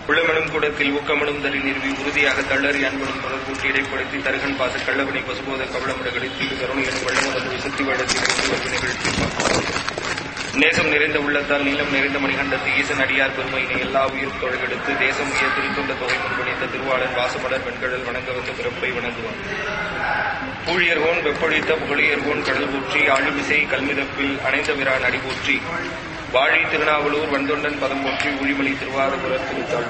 உள்ளமெனும் கூடத்தில் ஊக்கமெனும் தரி நிறுவி உறுதியாக தள்ளறி அன்பனும் தொடர் கூட்டி இடைப்படுத்தி தருகன் பாச கள்ளவனை பசுபோத கவளமுடகளில் தீடு கருணை எனும் வெள்ளமுடந்து விசுத்தி வழத்தில் இருந்து நிகழ்த்தி நேசம் நிறைந்த உள்ளத்தால் நீளம் நிறைந்த மணிகண்டத்து ஈசன் அடியார் பெருமையினை எல்லா உயிரும் தொழுகெடுத்து தேசம் உயர் திருத்தொண்ட தொகை முன்பணித்த திருவாளன் வாசமலர் வெண்கடல் வணங்க வந்த பிறப்பை வணங்குவான் ஊழியர்கோன் வெப்பொழித்த புகழியர்கோன் கடல் போற்றி ஆழிமிசை கல்மிதப்பில் அணைந்த விரான் அடி போற்றி வாழி திருநாவலூர் வந்தொண்டன் பதம் போற்றி ஊழிமலி திருவாரூர திருத்தாள்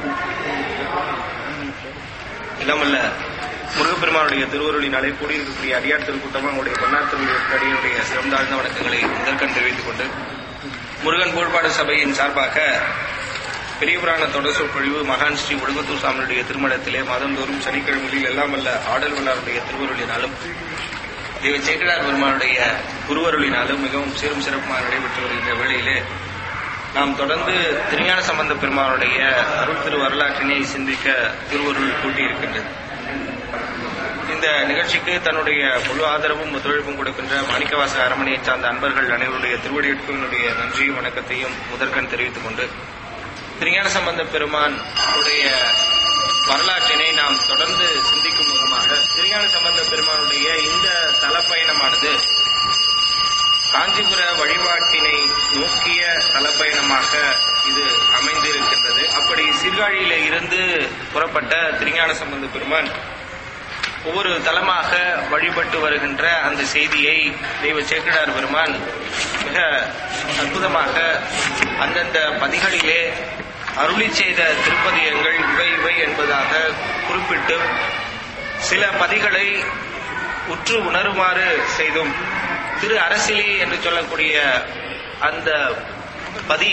இல்லாமல்ல முருகப்பெருமானுடைய திருவருளினாலே கூடியிருக்கக்கூடிய அடியார் திருக்கூட்டமாக உங்களுடைய பொன்னார் திருவடியினுடைய சிறந்தாழ்ந்த வணக்கங்களை முதற்கண் தெரிவித்துக் கொண்டு முருகன் கோட்பாடு சபையின் சார்பாக பெரிய புராண தொடர் சொற்பொழிவு மகான் ஸ்ரீ ஒடுங்கத்தூர் சாமியுடைய திருமணத்திலே மாதந்தோறும் சனிக்கிழமைகளில் எல்லாம் அல்ல ஆடல் வல்லாருடைய திருவருளினாலும் தெய்வ சேக்கடார் பெருமானுடைய குருவருளினாலும் மிகவும் சீரும் சிறப்புமாக நடைபெற்று வருகின்ற வேளையிலே நாம் தொடர்ந்து திருஞான சம்பந்த பெருமானுடைய அருள் திரு வரலாற்றினை சிந்திக்க திருவருள் கூட்டியிருக்கின்றது இந்த நிகழ்ச்சிக்கு தன்னுடைய முழு ஆதரவும் ஒத்துழைப்பும் கொடுக்கின்ற மாணிக்கவாச அரமனையைச் சார்ந்த அன்பர்கள் அனைவருடைய திருவடியேற்புடைய நன்றியும் வணக்கத்தையும் முதற்கண் தெரிவித்துக் கொண்டு திருஞான சம்பந்த பெருமான் உடைய வரலாற்றினை நாம் தொடர்ந்து சிந்திக்கும் முகமாக திருஞான சம்பந்த பெருமானுடைய இந்த தலப்பயணமானது காஞ்சிபுர வழிபாட்டினை நோக்கிய தலப்பயணமாக இது அமைந்திருக்கின்றது அப்படி சீர்காழியில இருந்து புறப்பட்ட திருஞான சம்பந்த பெருமான் ஒவ்வொரு தலமாக வழிபட்டு வருகின்ற அந்த செய்தியை தெய்வ சேக்கிடார் பெருமான் மிக அற்புதமாக அந்தந்த பதிகளிலே அருளி செய்த திருப்பதியங்கள் இவை இவை என்பதாக குறிப்பிட்டு சில பதிகளை உற்று உணருமாறு செய்தும் திரு அரசிலி என்று சொல்லக்கூடிய அந்த பதி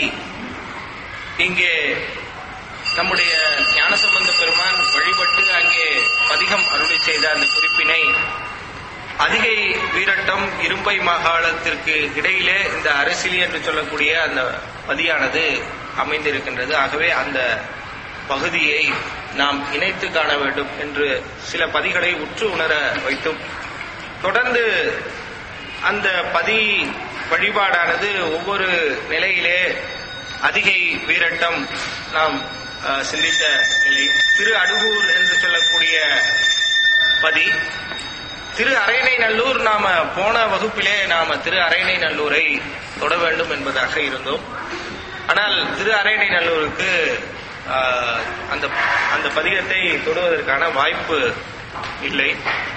இங்கே நம்முடைய ஞானசம்பந்த பெருமான் வழிபட்டு அங்கே பதிகம் அருளி செய்த அந்த குறிப்பினை அதிகை வீரட்டம் இரும்பை மாகாணத்திற்கு இடையிலே இந்த அரசியலி என்று சொல்லக்கூடிய அந்த பதியானது அமைந்திருக்கின்றது ஆகவே அந்த பகுதியை நாம் இணைத்து காண வேண்டும் என்று சில பதிகளை உற்று உணர வைத்தும் தொடர்ந்து அந்த பதி வழிபாடானது ஒவ்வொரு நிலையிலே அதிகை வீரட்டம் நாம் அஹ், சிந்தித்த நிலை திரு அடுகூர் என்று சொல்லக்கூடிய பதி திரு அரையணை நல்லூர் நாம போன வகுப்பிலே நாம திரு அரையணை நல்லூரை தொட வேண்டும் என்பதாக இருந்தோம் ஆனால் திரு அரையணை நல்லூருக்கு ஆஹ், அந்த அந்த பதிகத்தை தொடுவதற்கான வாய்ப்பு இல்லை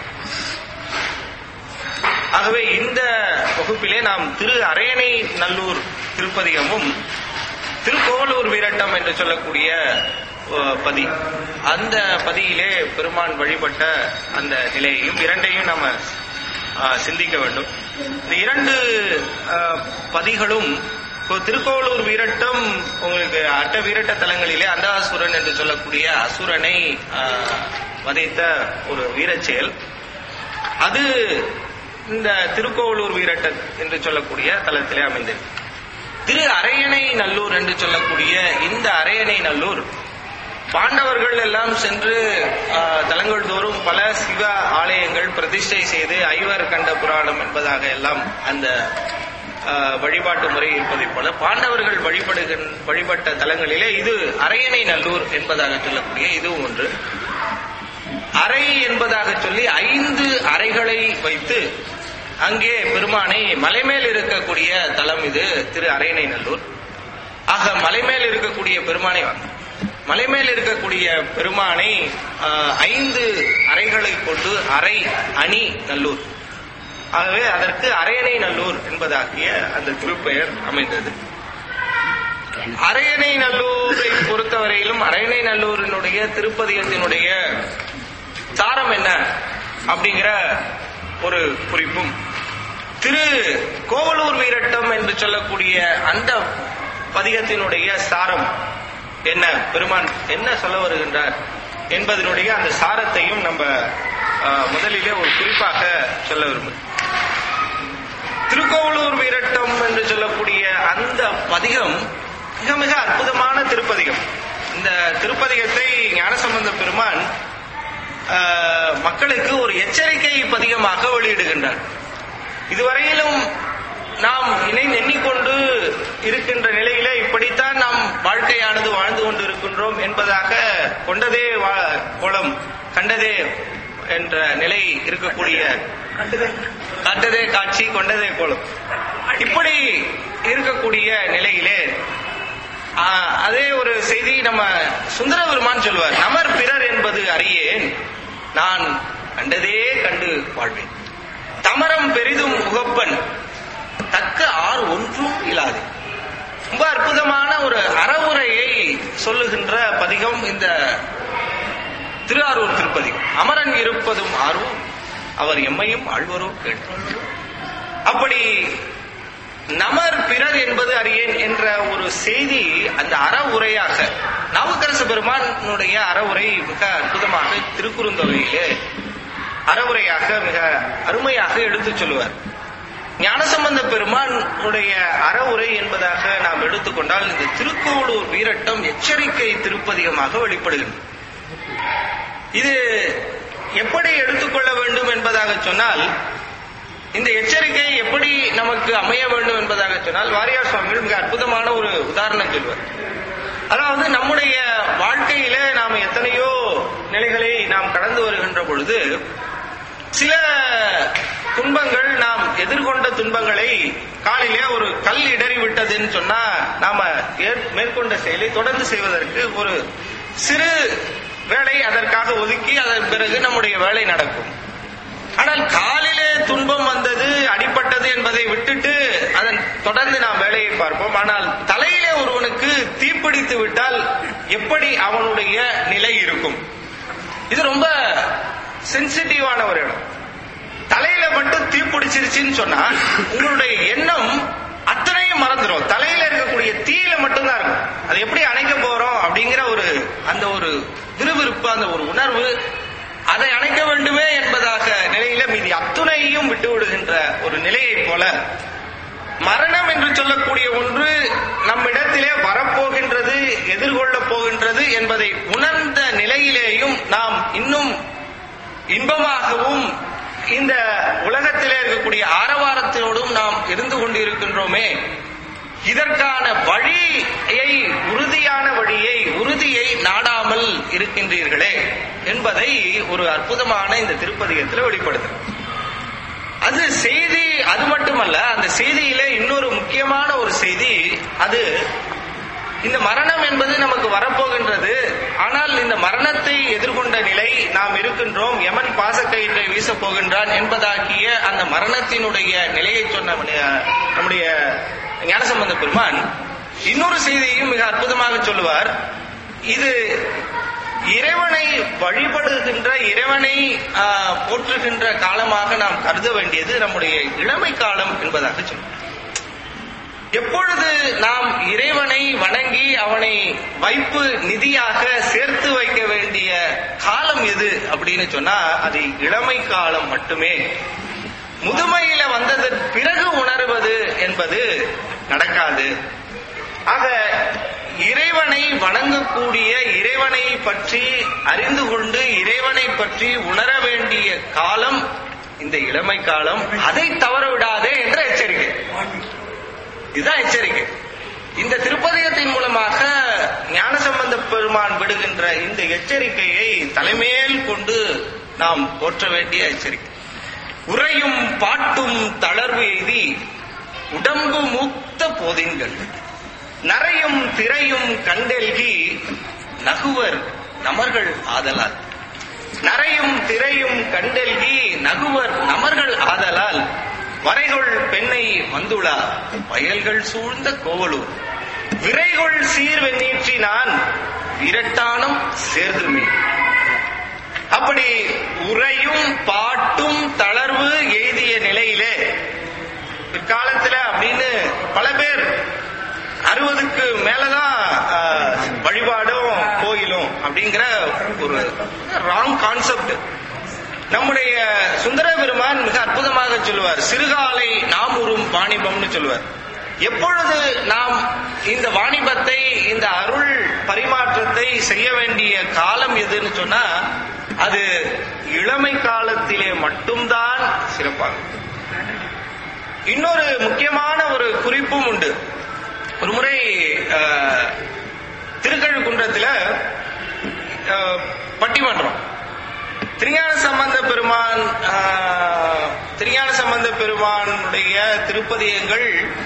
ஆகவே இந்த வகுப்பிலே நாம் திரு அரையணை நல்லூர் திருப்பதிகமும் திருக்கோவலூர் வீரட்டம் என்று சொல்லக்கூடிய அஹ், பதி அந்த பதியிலே பெருமான் வழிபட்ட அந்த நிலையையும் இரண்டையும் நாம அஹ், சிந்திக்க வேண்டும் இந்த இரண்டு அஹ், பதிகளும் இப்போ திருக்கோவலூர் வீரட்டம் உங்களுக்கு அட்ட வீரட்ட தலங்களிலே அந்தாசுரன் என்று சொல்லக்கூடிய அசுரனை அஹ், வதைத்த ஒரு வீரச் செயல் அது இந்த திருக்கோவலூர் வீரட்டன் என்று சொல்லக்கூடிய தலத்திலே அமைந்தது திரு அரையணை நல்லூர் என்று சொல்லக்கூடிய இந்த அரையணை நல்லூர் பாண்டவர்கள் எல்லாம் சென்று ஆஹ், தலங்கள் தோறும் பல சிவ ஆலயங்கள் பிரதிஷ்டை செய்து ஐவர் கண்ட புராணம் என்பதாக எல்லாம் அந்த ஆஹ், வழிபாட்டு முறை இருப்பதைப் போல பாண்டவர்கள் வழிபடுகின்ற வழிபட்ட தலங்களிலே இது அரையணை நல்லூர் என்பதாக சொல்லக்கூடிய இதுவும் ஒன்று அறை என்பதாக சொல்லி ஐந்து அறைகளை வைத்து அங்கே பெருமானை மலைமேல் இருக்கக்கூடிய தலம் இது திரு அரையணை நல்லூர் ஆக மலைமேல் இருக்கக்கூடிய பெருமானை மலைமேல் இருக்கக்கூடிய பெருமானை ஆஹ், ஐந்து அறைகளை கொண்டு அறை அணி நல்லூர் ஆகவே அதற்கு அரையணை நல்லூர் என்பதாகிய அந்த திருப்பெயர் அமைந்தது அரையணை நல்லூரை பொறுத்தவரையிலும் அரையணை நல்லூரினுடைய திருப்பதிகத்தினுடைய சாரம் என்ன அப்படிங்கிற ஒரு குறிப்பும் திரு கோவலூர் வீரட்டம் என்று சொல்லக்கூடிய அந்த பதிகத்தினுடைய சாரம் என்ன பெருமான் என்ன சொல்ல வருகின்றார் என்பதனுடைய அந்த சாரத்தையும் நம்ம ஆஹ், முதலிலே ஒரு குறிப்பாக சொல்ல விரும்புகிறேன் திருக்கோவலூர் வீரட்டம் என்று சொல்லக்கூடிய அந்த பதிகம் மிக மிக அற்புதமான திருப்பதிகம் இந்த திருப்பதிகத்தை ஞானசம்பந்த பெருமான் ஆஹ், மக்களுக்கு ஒரு எச்சரிக்கை பதிகமாக வெளியிடுகின்றார் இதுவரையிலும் நாம் இணைந்து எண்ணிக்கொண்டு இருக்கின்ற நிலையில இப்படித்தான் நாம் வாழ்க்கையானது வாழ்ந்து கொண்டு இருக்கின்றோம் என்பதாக கொண்டதே வா- கோலம் கண்டதே என்ற நிலை இருக்கக்கூடிய கண்டதே காட்சி கொண்டதே கோலம் இப்படி இருக்கக்கூடிய நிலையிலே ஆ, அதே ஒரு செய்தி நம்ம சுந்தர பெருமான் சொல்லுவார் நமர் பிறர் என்பது அறியேன் நான் கண்டதே கண்டு வாழ்வேன் தமரம் பெரிதும் உகப்பன் தக்க ஆர் ஒன்றும் இல்லாது ரொம்ப அற்புதமான ஒரு அறவுரையை சொல்லுகின்ற பதிகம் இந்த திருவாரூர் திருப்பதி அமரன் இருப்பதும் ஆர்வம் அவர் எம்மையும் ஆழ்வரோ கேட்டு அப்படி நமர் பிறர் என்பது அறியேன் என்ற ஒரு செய்தி அந்த அறவுரையாக நாவுக்கரசு பெருமானுடைய அறவுரை மிக அற்புதமாக திருக்குறுந்தொகையிலே அறவுரையாக மிக அருமையாக எடுத்துச் சொல்லுவார் ஞானசம்பந்த பெருமானுடைய அறவுரை என்பதாக நாம் எடுத்துக்கொண்டால் இந்த திருக்கோளூர் வீரட்டம் எச்சரிக்கை திருப்பதிகமாக வெளிப்படுகின்றது இது எப்படி எடுத்துக்கொள்ள வேண்டும் என்பதாக சொன்னால் இந்த எச்சரிக்கை எப்படி நமக்கு அமைய வேண்டும் என்பதாக சொன்னால் வாரியார் சுவாமிகள் மிக அற்புதமான ஒரு உதாரணம் சொல்வார் அதாவது நம்முடைய வாழ்க்கையில நாம் எத்தனையோ நிலைகளை நாம் கடந்து வருகின்ற பொழுது சில துன்பங்கள் நாம் எதிர்கொண்ட துன்பங்களை காலிலே ஒரு கல் இடறி விட்டதுன்னு சொன்னா நாம ஏற்- மேற்கொண்ட செயலை தொடர்ந்து செய்வதற்கு ஒரு சிறு வேலை அதற்காக ஒதுக்கி அதன் பிறகு நம்முடைய வேலை நடக்கும் ஆனால் காலிலே துன்பம் வந்தது அடிபட்டது என்பதை விட்டுட்டு அதன் தொடர்ந்து நாம் வேலையை பார்ப்போம் ஆனால் தலையிலே ஒருவனுக்கு தீப்பிடித்து விட்டால் எப்படி அவனுடைய நிலை இருக்கும் இது ரொம்ப சென்சிட்டிவான ஒரு இடம் தலையில மட்டும் தீப்பிடிச்சிருச்சுன்னு சொன்னா உங்களுடைய எண்ணம் அத்தனையும் மறந்துடும் தலையில இருக்கக்கூடிய தீயில மட்டும்தான் இருக்கும் அது எப்படி அணைக்க போறோம் அப்படிங்கிற ஒரு அந்த ஒரு விறுவிறுப்பு அந்த ஒரு உணர்வு அதை அணைக்க வேண்டுமே என்பதாக நிலையில மீதி அத்துணையும் விட்டு விடுகின்ற ஒரு நிலையைப் போல மரணம் என்று சொல்லக்கூடிய ஒன்று நம்மிடத்திலே வரப்போகின்றது எதிர்கொள்ளப் போகின்றது என்பதை உணர்ந்த நிலையிலேயும் நாம் இன்னும் இன்பமாகவும் இந்த உலகத்திலே இருக்கக்கூடிய ஆரவாரத்தோடும் நாம் இருந்து கொண்டிருக்கின்றோமே இதற்கான வழியை உறுதியான வழியை உறுதியை நாடாமல் இருக்கின்றீர்களே என்பதை ஒரு அற்புதமான இந்த திருப்பதிகத்தில் வெளிப்படுத்தும் அது செய்தி அது மட்டுமல்ல அந்த செய்தியிலே இன்னொரு முக்கியமான ஒரு செய்தி அது இந்த மரணம் என்பது நமக்கு வரப்போகின்றது ஆனால் இந்த மரணத்தை எதிர்கொண்ட நிலை நாம் இருக்கின்றோம் யமன் பாசக்கயிற்றை வீசப் போகின்றான் என்பதாகிய அந்த மரணத்தினுடைய நிலையை சொன்ன நம்முடைய- நம்முடைய ஞானசம்பந்த பெருமான் இன்னொரு செய்தியையும் மிக அற்புதமாக சொல்லுவார் இது இறைவனை வழிபடுகின்ற இறைவனை ஆ, போற்றுகின்ற காலமாக நாம் கருத வேண்டியது நம்முடைய இளமை காலம் என்பதாக சொல்லுவார் எப்பொழுது நாம் இறைவனை வணங்கி அவனை வைப்பு நிதியாக சேர்த்து வைக்க வேண்டிய காலம் எது அப்படின்னு சொன்னா அது இளமை காலம் மட்டுமே முதுமையில வந்ததன் பிறகு உணர்வது என்பது நடக்காது ஆக இறைவனை வணங்கக்கூடிய இறைவனை பற்றி அறிந்து கொண்டு இறைவனை பற்றி உணர வேண்டிய காலம் இந்த இளமை காலம் அதை தவற விடாதே என்ற எச்சரிக்கை இதுதான் எச்சரிக்கை இந்த திருப்பதிகத்தின் மூலமாக ஞானசம்பந்த பெருமான் விடுகின்ற இந்த எச்சரிக்கையை தலைமையில் கொண்டு நாம் போற்ற வேண்டிய எச்சரிக்கை உறையும் பாட்டும் தளர்வு எய்தி உடம்பு மூத்த போதின்கள் நரையும் திரையும் கண்டெல்கி நகுவர் நமர்கள் ஆதலால் நரையும் திரையும் கண்டெல்கி நகுவர் நமர்கள் ஆதலால் வரைகொள் பெண்ணை வந்துளா வயல்கள் சூழ்ந்த கோவலூர் விரைகொள் சீர்வெண்ணீற்றி நான் விரட்டானம் சேர்துமே அப்படி உரையும் பாட்டும் தளர்வு எய்திய நிலையிலே பிற்காலத்துல அப்படின்னு பல பேர் அறுபதுக்கு மேலதான் ஆஹ், வழிபாடும் கோயிலும் அப்படிங்கிற ஒரு ராங் கான்செப்ட் நம்முடைய சுந்தர பெருமான் மிக அற்புதமாக சொல்லுவார் சிறுகாலை நாம் உறும் வாணிபம்னு சொல்லுவார் எப்பொழுது நாம் இந்த வாணிபத்தை இந்த அருள் பரிமாற்றத்தை செய்ய வேண்டிய காலம் எதுன்னு சொன்னா அது இளமை காலத்திலே மட்டும்தான் சிறப்பாகும் இன்னொரு முக்கியமான ஒரு குறிப்பும் உண்டு ஒரு முறை அஹ், திருக்கழுக்குன்றத்துல அஹ், பட்டிமன்றம் திருஞான சம்பந்த பெருமான் ஆஹ், திருஞான சம்பந்த பெருமானுடைய திருப்பதியங்கள்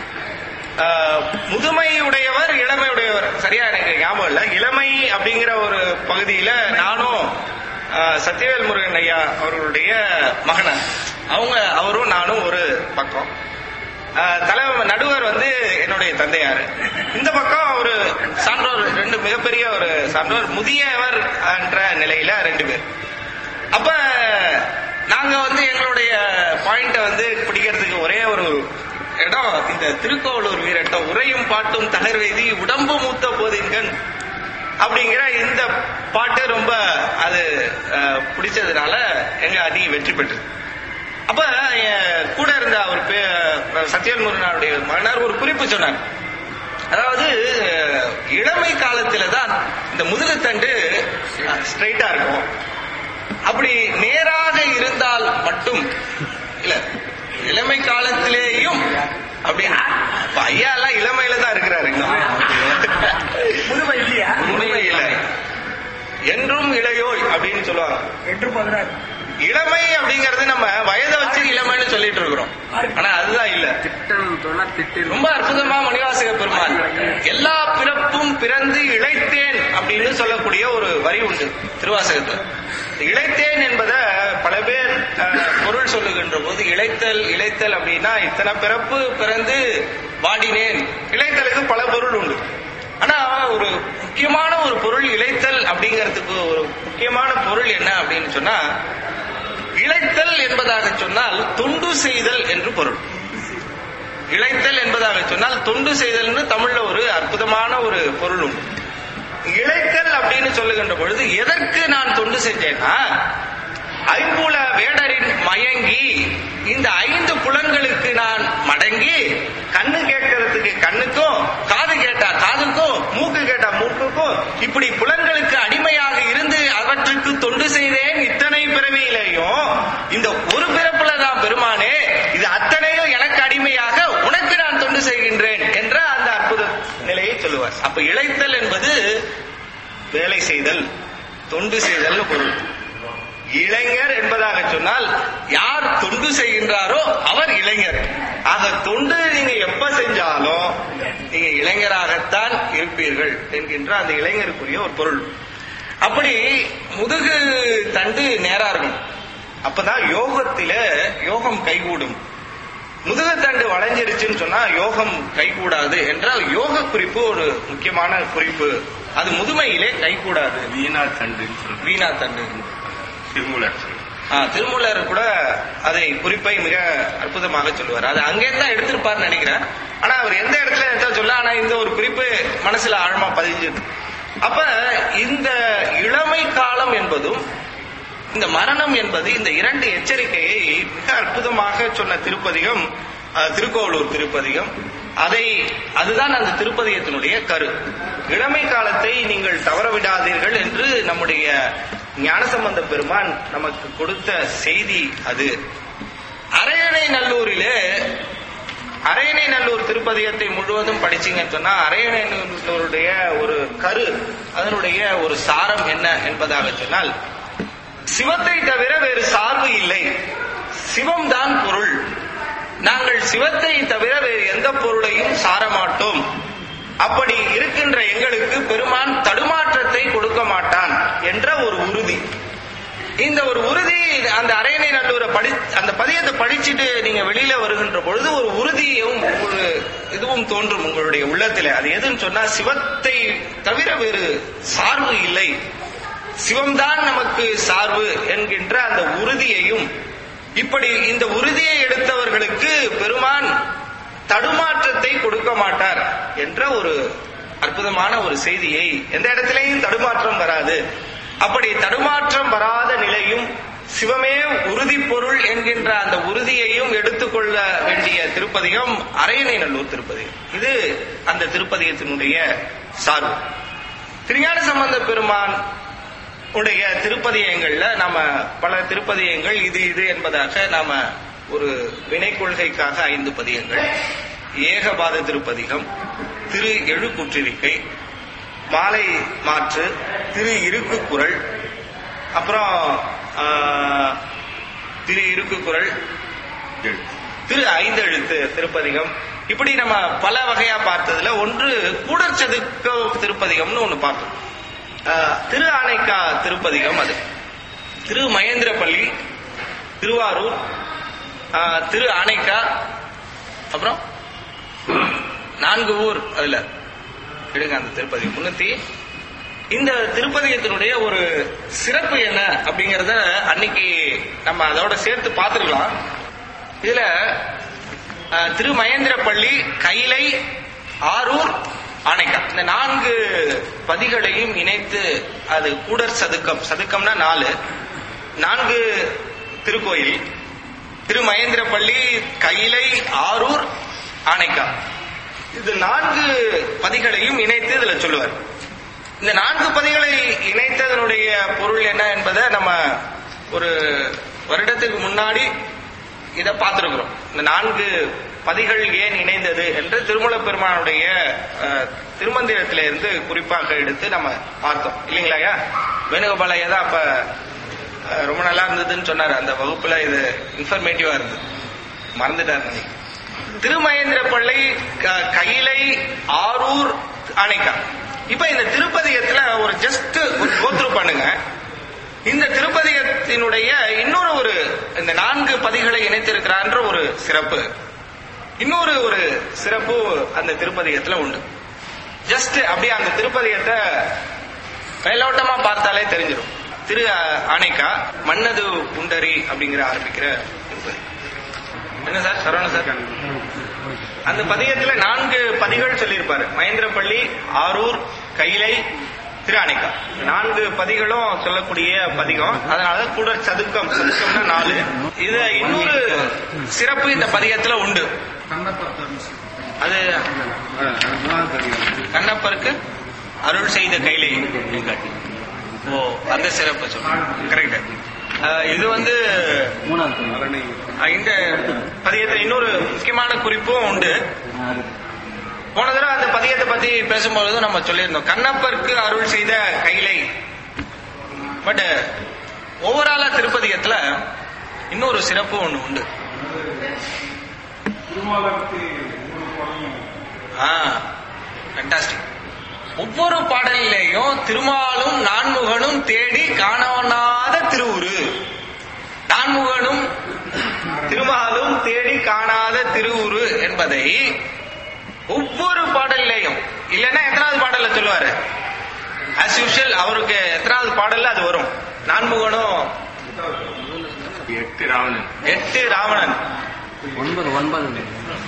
ஆஹ், முதுமையுடையவர் இளமையுடையவர் சரியா எனக்கு ஞாபகம் இல்ல இளமை அப்படிங்கிற ஒரு பகுதியில நானும் ஆஹ், சத்யவேல் முருகன் ஐயா அவர்களுடைய மகனன் அவங்க அவரும் நானும் ஒரு பக்கம் ஆஹ், தலைவர் நடுவர் வந்து என்னுடைய தந்தையார் இந்த பக்கம் ஒரு சான்றோர் ரெண்டு மிகப்பெரிய ஒரு சான்றோர் முதியவர் என்ற நிலையில ரெண்டு பேர் அப்ப நாங்க வந்து எங்களுடைய பாயிண்ட வந்து பிடிக்கிறதுக்கு ஒரே ஒரு இடம் இந்த திருக்கோவலூர் வீரட்டம் உரையும் பாட்டும் தளர்வெய்தி உடம்பு மூத்த போதின்கண் அப்படிங்கிற இந்த பாட்டு ரொம்ப அது அஹ், பிடிச்சதுனால எங்க அணி வெற்றி பெற்றது அப்ப என் கூட இருந்த அவர் பே- சத்யவேல் முருகனாருடைய மகனார் ஒரு குறிப்பு சொன்னார் அதாவது அஹ், இளமை காலத்துல தான் இந்த முதுகுத்தண்டு ஸ்ட்ரைட்டா இருக்கும் அப்படி நேராக இருந்தால் மட்டும் இல்ல இளமை காலத்திலேயும் அப்படி அப்ப ஐயா எல்லாம் இளமையில தான் இருக்கிறாரு இன்னும் முதுமை இல்லையா முதுமையில என்றும் இளையோய் அப்படின்னு சொல்லுவாங்க எட்டு பதினாறு இளமை அப்படிங்கறது நம்ம வயதை வச்சு இளமைன்னு சொல்லிட்டு இருக்கிறோம் ஆனா அதுதான் இல்ல திட்டம் சொன்னா திட்டம் ரொம்ப அற்புதமா மணிவாசக பெருமான் எல்லா பிறப்பும் பிறந்து இழைத்தேன் அப்படின்னு சொல்லக்கூடிய ஒரு வரி உண்டு திருவாசகத்துல இழைத்தேன் என்பத பல பேர் அஹ், பொருள் சொல்லுகின்ற போது இழைத்தல் இழைத்தல் அப்படின்னா இத்தனை பிறப்பு பிறந்து வாடினேன் இழைத்தலுக்கு பல பொருள் உண்டு ஆனா ஒரு முக்கியமான ஒரு பொருள் இழைத்தல் அப்படிங்கிறதுக்கு ஒரு முக்கியமான பொருள் என்ன அப்படின்னு சொன்னா இழைத்தல் என்பதாக சொன்னால் தொண்டு செய்தல் என்று பொருள் இழைத்தல் என்பதாக சொன்னால் தொண்டு செய்தல்னு தமிழ்ல ஒரு அற்புதமான ஒரு பொருள் உண்டு இழைத்தல் அப்படின்னு சொல்லுகின்ற பொழுது எதற்கு நான் தொண்டு செஞ்சேன்னா ஐம்புல வேடரின் மயங்கி இந்த ஐந்து புலன்களுக்கு நான் மடங்கி கண்ணு கேட்கறதுக்கு கண்ணுக்கும் காது கேட்டா காதுக்கும் மூக்கு கேட்டா மூக்குக்கும் இப்படி புலன்களுக்கு அடிமையாக இருந்து அவற்றுக்கு தொண்டு செய்தேன் இத்தனை பிறவியிலேயும் இந்த ஒரு பிறப்புல தான் பெருமானே இது அத்தனையும் எனக்கு அடிமையாக உனக்கு நான் தொண்டு செய்கின்றேன் என்ற அந்த அற்புத நிலையை சொல்லுவார் அப்ப இழைத்தல் என்பது வேலை செய்தல் தொண்டு செய்தல் பொருள் இளைஞர் என்பதாக சொன்னால் யார் தொண்டு செய்கின்றாரோ அவர் இளைஞர் ஆக தொண்டு நீங்க எப்ப செஞ்சாலும் நீங்க இளைஞராகத்தான் இருப்பீர்கள் என்கின்ற அந்த இளைஞருக்குரிய ஒரு பொருள் அப்படி முதுகு தண்டு நேரா இருக்கும் அப்பதான் யோகத்தில யோகம் கைகூடும் முதுகுத்தண்டு வளைஞ்சிருச்சுன்னு சொன்னா யோகம் கைகூடாது என்றால் யோக குறிப்பு ஒரு முக்கியமான குறிப்பு அது முதுமையிலே கைகூடாது வீணா தண்டுன்னு சொல்றேன் வீணா தண்டு திருமூலர் ஆ, திருமூலர் கூட அதை குறிப்பை மிக அற்புதமாக சொல்லுவார் அது அங்கேருந்து தான் எடுத்திருப்பார்னு நினைக்கிறேன் ஆனா அவர் எந்த இடத்துல எடுத்தா சொல்ல ஆனா இந்த ஒரு குறிப்பு மனசுல ஆழமா பதிஞ்சது அப்ப இந்த இளமை காலம் என்பதும் இந்த மரணம் என்பது இந்த இரண்டு எச்சரிக்கையை மிக அற்புதமாக சொன்ன திருப்பதிகம் அஹ், திருக்கோவலூர் திருப்பதிகம் அதை அதுதான் அந்த திருப்பதிகத்தினுடைய கரு இளமை காலத்தை நீங்கள் தவற விடாதீர்கள் என்று நம்முடைய ஞானசம்பந்த பெருமான் நமக்கு கொடுத்த செய்தி அது அரையணை நல்லூரிலே அரையணை நல்லூர் திருப்பதிகத்தை முழுவதும் படிச்சீங்கன்னு சொன்னா அரையணை நல்லூருடைய ஒரு கரு அதனுடைய ஒரு சாரம் என்ன என்பதாக சொன்னால் சிவத்தை தவிர வேறு சார்பு இல்லை சிவம் தான் பொருள் நாங்கள் சிவத்தை தவிர வேறு எந்த பொருளையும் சாரமாட்டோம் அப்படி இருக்கின்ற எங்களுக்கு பெருமான் தடுமாற்றத்தை கொடுக்க மாட்டான் என்ற ஒரு உறுதி இந்த ஒரு உறுதி அந்த அரையணை நல்லூரை படி அந்த பதியத்தை படிச்சுட்டு நீங்க வெளியில வருகின்ற பொழுது ஒரு உறுதியும் ஒரு இதுவும் தோன்றும் உங்களுடைய உள்ளத்துல அது எதுன்னு சொன்னா சிவத்தை தவிர வேறு சார்பு இல்லை சிவம்தான் நமக்கு சார்பு என்கின்ற அந்த உறுதியையும் இப்படி இந்த உறுதியை எடுத்தவர்களுக்கு பெருமான் தடுமாற்றத்தை கொடுக்க மாட்டார் என்ற ஒரு அற்புதமான ஒரு செய்தியை எந்த இடத்திலையும் தடுமாற்றம் வராது அப்படி தடுமாற்றம் வராத நிலையும் சிவமே உறுதி பொருள் என்கின்ற அந்த உறுதியையும் எடுத்துக்கொள்ள வேண்டிய திருப்பதிகம் அரையணை நல்லூர் திருப்பதிகம் இது அந்த திருப்பதிகத்தினுடைய சார்பு திருஞான சம்பந்த பெருமான் உடைய திருப்பதியங்கள்ல நாம பல திருப்பதியங்கள் இது இது என்பதாக நாம ஒரு வினை கொள்கைக்காக ஐந்து பதிகங்கள் ஏகபாத திருப்பதிகம் திரு எழுக்குற்றிருக்கை மாலை மாற்று திரு இருக்கு குரல் அப்புறம் ஆ, திரு இருக்கு குரல் திரு ஐந்து எழுத்து திருப்பதிகம் இப்படி நம்ம பல வகையா பார்த்ததுல ஒன்று கூடற்சதுக்க திருப்பதிகம்னு ஒண்ணு பார்த்தோம் ஆஹ், திரு ஆனைக்கா திருப்பதிகம் அது திரு மகேந்திரப்பள்ளி திருவாரூர் ஆஹ், திரு ஆனைக்கா அப்புறம் நான்கு ஊர் அதுல எடுங்க அந்த திருப்பதி முன்னூத்தி இந்த திருப்பதிகத்தினுடைய ஒரு சிறப்பு என்ன அப்படிங்கறத அன்னைக்கு நம்ம அதோட சேர்த்து பார்த்துருக்கலாம் இதுல அஹ், திரு மகேந்திரப்பள்ளி கைலை ஆரூர் ஆனைக்கா இந்த நான்கு பதிகளையும் இணைத்து அது கூடர் சதுக்கம் சதுக்கம்னா நாலு நான்கு திருக்கோயில் திரு மகேந்திரப்பள்ளி கைலை ஆரூர் ஆனைக்கா இது நான்கு பதிகளையும் இணைத்து இதுல சொல்லுவார் இந்த நான்கு பதிகளை இணைத்ததனுடைய பொருள் என்ன என்பதை நம்ம ஒரு வருடத்துக்கு முன்னாடி இதை பார்த்திருக்கிறோம் இந்த நான்கு பதிகள் ஏன் இணைந்தது என்று திருமல பெருமானுடைய அஹ், திருமந்திரத்தில இருந்து குறிப்பாக எடுத்து நம்ம பார்த்தோம் இல்லைங்களாயா வேணுகோபாலையா தான் அப்ப அஹ், ரொம்ப நல்லா இருந்ததுன்னு சொன்னாரு அந்த வகுப்புல இது இன்ஃபர்மேட்டிவா இருந்தது மறந்துட்டாரு நினைக்கிறேன். திருமகேந்திரப்பள்ளி க- கைலை ஆரூர் அணைக்கா இப்ப இந்த திருப்பதிகத்துல ஒரு ஜஸ்ட் ஒரு கோத்ரு பண்ணுங்க இந்த திருப்பதிகத்தினுடைய இன்னொரு ஒரு இந்த நான்கு பதிகளை இணைத்திருக்கிறான்ற ஒரு சிறப்பு இன்னொரு ஒரு சிறப்பு அந்த திருப்பதிகத்துல உண்டு ஜஸ்ட் அப்படியே அந்த திருப்பதிகத்தை மேலோட்டமா பார்த்தாலே தெரிஞ்சிடும் திரு அணைக்கா மன்னது புண்டரி அப்படிங்கிற ஆரம்பிக்கிற திருப்பதி என்ன சார் சரவண சார் அந்த பதிகத்துல நான்கு பதிகள் சொல்லியிருப்பாரு மகேந்திரப்பள்ளி ஆரூர் கைலை திராணிக்கா நான்கு பதிகளும் சொல்லக்கூடிய பதிகம் அதனால கூட சதுக்கம் சதுக்கம்னா நாலு இது இன்னொரு சிறப்பு இந்த பதிகத்துல உண்டு அது கண்ணப்பருக்கு அருள் செய்த கைலை ஓ அந்த சிறப்பு சொல்றேன் கரெக்ட் இது வந்து அஹ், இந்த பதிகத்துல இன்னொரு முக்கியமான குறிப்பும் உண்டு போன தடவை அந்த பதிகத்தை பத்தி பேசும்பொழுதும் நம்ம சொல்லியிருந்தோம் கண்ணப்பருக்கு அருள் செய்த கைலை பட் ஓவராலா திருப்பதிகத்துல இன்னொரு சிறப்பு ஒண்ணு உண்டு ஆ ஃபேண்டாஸ்டிக் ஒவ்வொரு பாடலிலேயும் திருமாலும் நான்முகனும் தேடி காணவனாத திருவுரு நான்முகனும் திருமாலும் தேடி காணாத திருவுரு என்பதை ஒவ்வொரு பாடல்லையும் இல்லைன்னா எத்தனாவது பாடல்ல சொல்லுவாரு ஆஸ் யூஷுவல் அவருக்கு எத்தனாவது பாடல்ல அது வரும் நான்முகனும் எட்டு ராவணன் எட்டு ராவணன் ஒன்பது ஒன்பது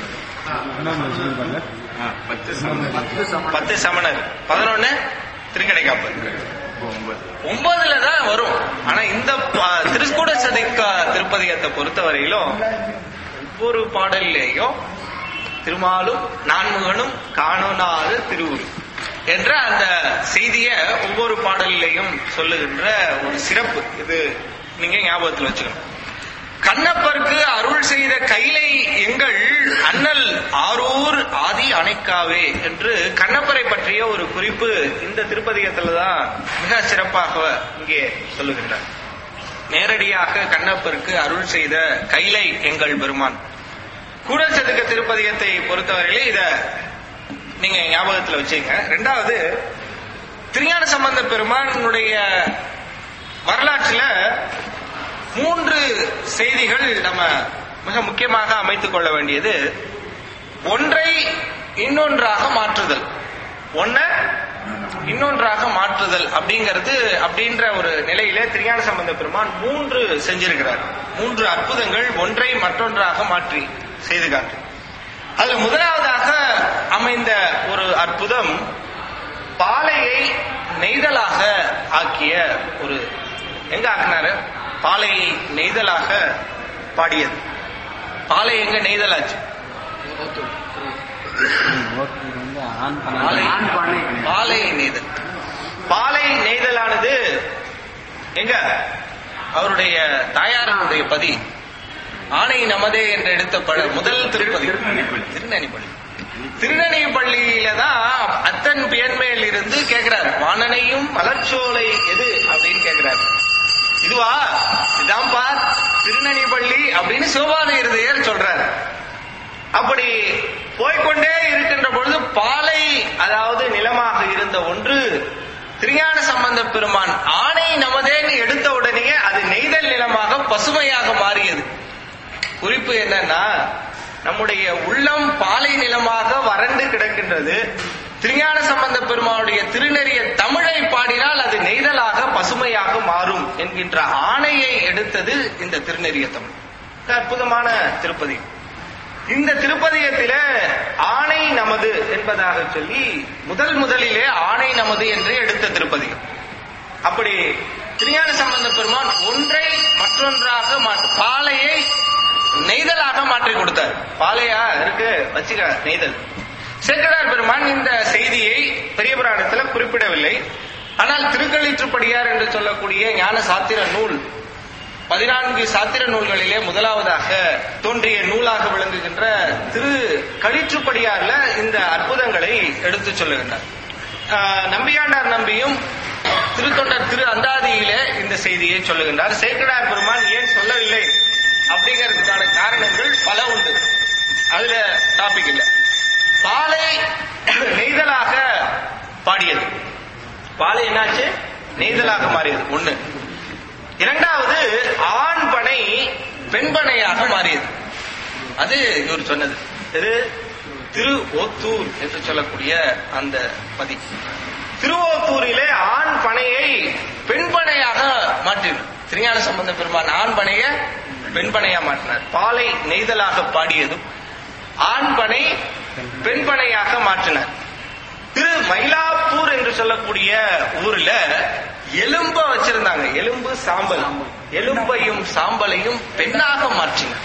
ஆ, பத்து சமணன். பத்து சமணர் பதினொன்னு திருக்கடைக்காப்பர் ஒன்பது ஒன்பதுல தான் வரும் ஆனா இந்த பா- திருக்கூட சதிக்கா திருப்பதிகத்தை பொறுத்தவரையிலும் ஒவ்வொரு பாடல்லையும் திருமாலும் நான்முகனும் காணோனாத திருவுரு என்ற அந்த செய்திய ஒவ்வொரு பாடலிலையும் சொல்லுகின்ற ஒரு சிறப்பு இது நீங்க ஞாபகத்தில் வச்சுக்கணும் கண்ணப்பருக்கு அருள் செய்த கைலை எங்கள் அண்ணல் ஆரூர் ஆதி அணைக்காவே என்று கண்ணப்பரை பற்றிய ஒரு குறிப்பு இந்த திருப்பதிகத்துல தான் மிக சிறப்பாக இங்கே சொல்லுகின்றார் நேரடியாக கண்ணப்பருக்கு அருள் செய்த கைலை எங்கள் பெருமான் கூடல் சதுக்க திருப்பதிகத்தை பொறுத்தவரையிலே இத நீங்க ஞாபகத்துல வச்சுங்க ரெண்டாவது திருஞான சம்பந்த பெருமானுடைய வரலாற்றுல மூன்று செய்திகள் நம்ம மிக முக்கியமாக அமைத்துக் கொள்ள வேண்டியது ஒன்றை இன்னொன்றாக மாற்றுதல் ஒன்ன இன்னொன்றாக மாற்றுதல் அப்படிங்கிறது அப்படின்ற ஒரு நிலையில திருஞான சம்பந்த பெருமான் மூன்று செஞ்சிருக்கிறார் மூன்று அற்புதங்கள் ஒன்றை மற்றொன்றாக மாற்றி செய்து காட்டு அதுல முதலாவதாக அமைந்த ஒரு அற்புதம் பாலையை நெய்தலாக ஆக்கிய ஒரு எங்க ஆக்கினாரு பாலையை நெய்தலாக பாடியது பாலை எங்க நெய்தலாச்சு வந்து ஆண் பாலை ஆண் பானை பாலை நெய்தல் பாலை நெய்தலானது எங்க அவருடைய தாயாரனுடைய பதி ஆணை நமதே என்று எடுத்த பட முதல் திருப்பதி திருநெல்வேலி. திருநெல்வேலி திருநெல்வேலியில தான் அத்தன் பியன்மேல் இருந்து கேட்கிறார் வாணனையும் மலர்ச்சோலை எது அப்படின்னு கேட்கிறார் இதுவா இதான் பார் திருநெல்வேலி அப்படின்னு சிவபாத இருதயர் சொல்றார் அப்படி போய்க்கொண்டே இருக்கின்ற பொழுது பாலை அதாவது நிலமாக இருந்த ஒன்று திருஞான சம்பந்த பெருமான் ஆணை நமதேன்னு எடுத்த உடனேயே அது நெய்தல் நிலமாக பசுமையாக மாறியது குறிப்பு என்னன்னா நம்முடைய உள்ளம் பாலை நிலமாக வறண்டு கிடக்கின்றது திருஞான சம்பந்த பெருமானுடைய திருநெறிய தமிழை பாடினால் அது நெய்தலாக பசுமையாக மாறும் என்கின்ற ஆணையை எடுத்தது இந்த திருநெறிய தமிழ் இது அற்புதமான திருப்பதி இந்த திருப்பதியத்தில ஆணை நமது என்பதாக சொல்லி முதல் முதலிலே ஆணை நமது என்று எடுத்த திருப்பதிகம் அப்படி திருஞான சம்பந்த பெருமான் ஒன்றை மற்றொன்றாக மாற்று பாலையை நெய்தலாக மாற்றி கொடுத்தார் பாலையா இருக்கு வச்சுக்க நெய்தல் சேக்கடார் பெருமான் இந்த செய்தியை பெரிய புராணத்துல குறிப்பிடவில்லை ஆனால் திருக்களிற்றுப்படியார் என்று சொல்லக்கூடிய ஞான சாத்திர நூல் பதினான்கு சாத்திர நூல்களிலே முதலாவதாக தோன்றிய நூலாக விளங்குகின்ற திரு களிற்றுப்படியார்ல இந்த அற்புதங்களை எடுத்து சொல்லுகின்றார் ஆஹ் நம்பியாண்டார் நம்பியும் திருத்தொண்டர் திரு அந்தாதியிலே இந்த செய்தியை சொல்லுகின்றார் சேக்கடார் பெருமான் ஏன் சொல்லவில்லை அப்படிங்கிறதுக்கான காரணங்கள் பல உண்டு அதுல டாபிக் இல்ல பாலை நெய்தலாக பாடியது பாலை என்னாச்சு நெய்தலாக மாறியது ஒண்ணு இரண்டாவது ஆண் பனை பெண் பனையாக மாறியது அது இவர் சொன்னது திரு திரு ஓத்தூர் என்று சொல்லக்கூடிய அந்த பதி திருவோத்தூரிலே ஆண் பனையை பெண் பனையாக மாற்றினார் திருஞான சம்பந்த பெருமான் ஆண் பனைய பெண் பனையா மாற்றினார் பாலை நெய்தலாக பாடியதும் ஆண் பனை பெண் பனையாக மாற்றினார் திரு மயிலாப்பூர் என்று சொல்லக்கூடிய ஊர்ல எலும்ப வச்சிருந்தாங்க எலும்பு சாம்பல் எலும்பையும் சாம்பலையும் பெண்ணாக மாற்றினார்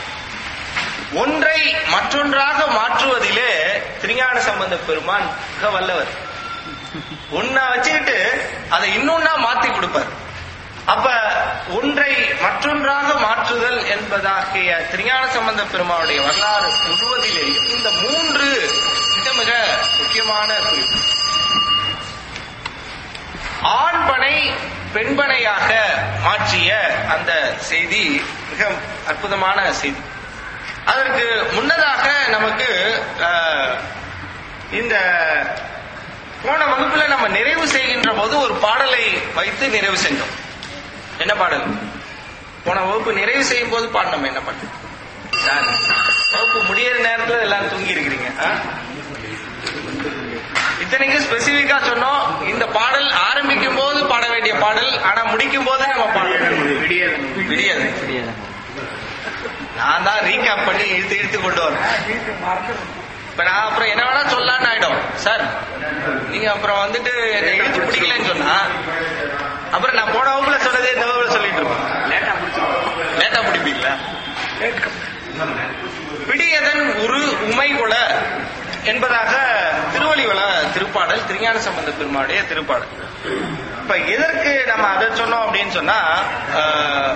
ஒன்றை மற்றொன்றாக மாற்றுவதிலே திருஞான சம்பந்த பெருமான் மிக வல்லவர் ஒன்னா வச்சுக்கிட்டு அதை இன்னொன்னா மாத்தி கொடுப்பார் அப்ப ஒன்றை மற்றொன்றாக மாற்றுதல் என்பதாகிய திருஞான சம்பந்த பெருமானுடைய வரலாறு முழுவதிலேயும் இந்த மூன்று மிக மிக முக்கியமான குறிப்பு ஆண்பனை பெண்பனையாக மாற்றிய அந்த செய்தி மிக அற்புதமான செய்தி அதற்கு முன்னதாக நமக்கு ஆஹ், இந்த போன வகுப்புல நம்ம நிறைவு செய்கின்ற போது ஒரு பாடலை வைத்து நிறைவு செஞ்சோம் என்ன பாடல் போன வகுப்பு நிறைவு செய்யும் போது பாடினோம் என்ன பாடல் யார்? வகுப்பு முடியிற நேரத்துல எல்லாரும் தூங்கி இருக்கிறீங்க ஆ? இத்தனைக்கு ஸ்பெசிபிக்கா சொன்னோம் இந்த பாடல் ஆரம்பிக்கும் போது பாட வேண்டிய பாடல் ஆனா முடிக்கும் போது நம்ம பாடணும் விடியது நான் தான் ரீகேப் பண்ணி இழுத்து இழுத்து கொண்டு வரேன் இப்ப நான் அப்புறம் என்ன வேணா சொல்லலாம்னு ஆயிடும் சார் நீங்க அப்புறம் வந்துட்டு என்னை இழுத்து பிடிக்கலன்னு சொன்னா அப்புறம் நான் போன வகுப்புல சொன்னதே இந்த வகுப்புல சொல்லிட்டு இருப்பேன் லேட்டா பிடிச்சிருக்கோம் லேட்டா பிடிப்பீங்களா பிடியதன் உரு உமைகுல என்பதாக திருவள்ளிவள திருப்பாடல் திருஞான சம்பந்த பெருமாளுடைய திருப்பாடல் இப்ப எதற்கு நம்ம அதை சொன்னோம் அப்படின்னு சொன்னா ஆஹ்,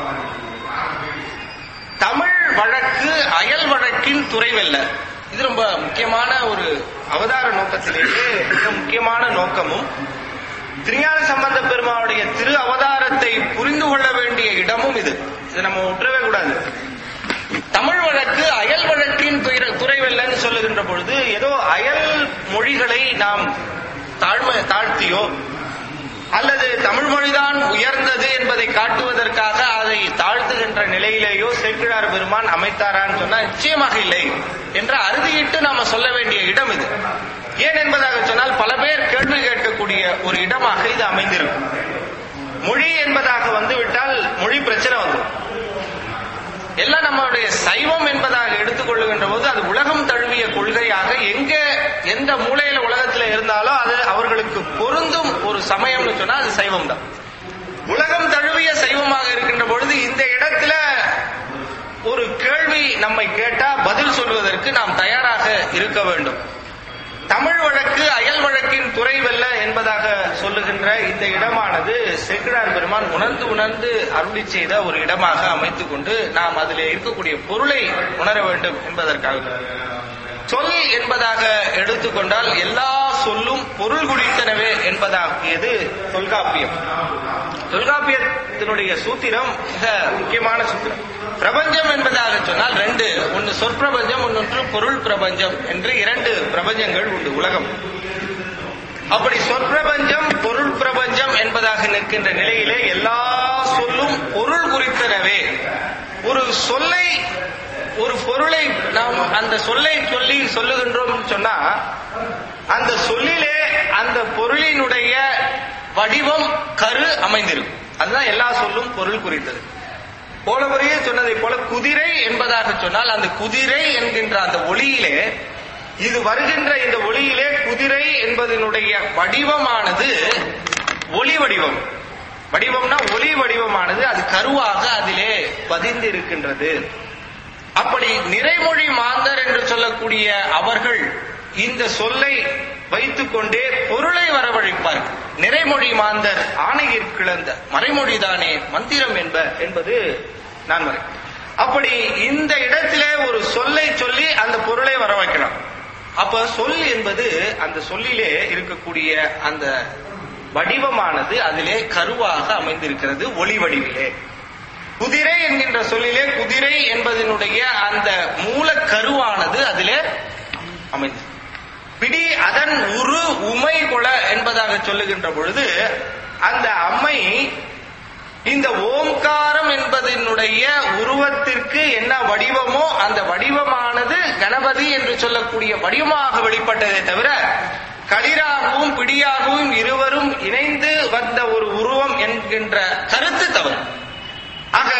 தமிழ் வழக்கு அயல் வழக்கின் துறைவல்ல இது ரொம்ப முக்கியமான ஒரு அவதார நோக்கத்திலேயே மிக முக்கியமான நோக்கமும் திருஞான சம்பந்த பெருமாளுடைய திரு அவதாரத்தை புரிந்து கொள்ள வேண்டிய இடமும் இது இதை நம்ம விட்டுறவே கூடாது தமிழ் வழக்கு அயல் வழக்கின் துறை- துறைவல்லன்னு சொல்லுகின்ற பொழுது ஏதோ அயல் மொழிகளை நாம் தாழ்மை தாழ்த்தியோ அல்லது தமிழ் மொழிதான் உயர்ந்தது என்பதை காட்டுவதற்காக அதை தாழ்த்துகின்ற நிலையிலேயோ சேக்கிழார் பெருமான் அமைத்தாரான்னு சொன்னா நிச்சயமாக இல்லை என்று அறுதியிட்டு நாம சொல்ல வேண்டிய இடம் இது ஏன் என்பதாக சொன்னால் பல பேர் கேள்வி கேட்கக்கூடிய ஒரு இடமாக இது அமைந்திருக்கும் மொழி என்பதாக வந்துவிட்டால் மொழி பிரச்சனை வந்துடும் எல்லாம் நம்மளுடைய சைவம் என்பதாக எடுத்துக்கொள்ளுகின்ற போது அது உலகம் தழுவிய கொள்கையாக எங்க எந்த மூலையில உலகத்துல இருந்தாலும் அது அவர்களுக்கு பொருந்தும் ஒரு சமயம்னு சொன்னா அது சைவம் தான் உலகம் தழுவிய சைவமாக இருக்கின்ற பொழுது இந்த இடத்துல ஒரு கேள்வி நம்மை கேட்டா பதில் சொல்வதற்கு நாம் தயாராக இருக்க வேண்டும் தமிழ் வழக்கு அயல் வழக்கின் துறை வெல்ல என்பதாக சொல்லுகின்ற இந்த இடமானது சேக்கிழார் பெருமான் உணர்ந்து உணர்ந்து அருளி செய்த ஒரு இடமாக அமைத்துக் கொண்டு நாம் அதில் இருக்கக்கூடிய பொருளை உணர வேண்டும் என்பதற்காக சொல் என்பதாக எடுத்துக்கொண்டால் எல்லா சொல்லும் பொருள் குடித்தனவே என்பதாகியது தொல்காப்பியம் தொல்காப்பியத்தினுடைய சூத்திரம் மிக முக்கியமான சூத்திரம் பிரபஞ்சம் என்பதாக சொன்னால் ரெண்டு ஒன்று சொற்பிரபஞ்சம் ஒன்னொன்று பொருள் பிரபஞ்சம் என்று இரண்டு பிரபஞ்சங்கள் உண்டு உலகம் அப்படி சொற்பிரபஞ்சம் பொருள் பிரபஞ்சம் என்பதாக நிற்கின்ற நிலையிலே எல்லா சொல்லும் பொருள் குறித்தனவே ஒரு சொல்லை ஒரு பொருளை நாம் அந்த சொல்லை சொல்லி சொல்லுகின்றோம் சொன்னா அந்த சொல்லிலே அந்த பொருளினுடைய வடிவம் கரு அமைந்திருக்கும் அதுதான் எல்லா சொல்லும் பொருள் குறித்தது போலவரையே சொன்னதை போல குதிரை என்பதாக சொன்னால் அந்த குதிரை என்கின்ற அந்த ஒளியிலே இது வருகின்ற இந்த ஒளியிலே குதிரை என்பதனுடைய வடிவமானது ஒளி வடிவம் வடிவம்னா ஒளி வடிவமானது அது கருவாக அதிலே பதிந்து இருக்கின்றது அப்படி நிறைமொழி மாந்தர் என்று சொல்லக்கூடிய அவர்கள் இந்த சொல்லை வைத்துக் கொண்டே பொருளை வரவழைப்பார்கள் நிறைமொழி மாந்தர் ஆணையிற் கிளந்த மறைமொழிதானே மந்திரம் என்ப என்பது நான் வரை அப்படி இந்த இடத்திலே ஒரு சொல்லை சொல்லி அந்த பொருளை வர வைக்கலாம் அப்ப சொல் என்பது அந்த சொல்லிலே இருக்கக்கூடிய அந்த வடிவமானது அதிலே கருவாக அமைந்திருக்கிறது ஒளி வடிவிலே குதிரை என்கின்ற சொல்லிலே குதிரை என்பதனுடைய அந்த மூல கருவானது அதிலே அமைந்தது பிடி அதன் உரு உமை கொள என்பதாக சொல்லுகின்ற பொழுது அந்த அம்மை இந்த ஓம்காரம் என்பதனுடைய உருவத்திற்கு என்ன வடிவமோ அந்த வடிவமானது கணபதி என்று சொல்லக்கூடிய வடிவமாக வெளிப்பட்டதே தவிர களிராகவும் பிடியாகவும் இருவரும் இணைந்து வந்த ஒரு உருவம் என்கின்ற கருத்து தவறு ஆக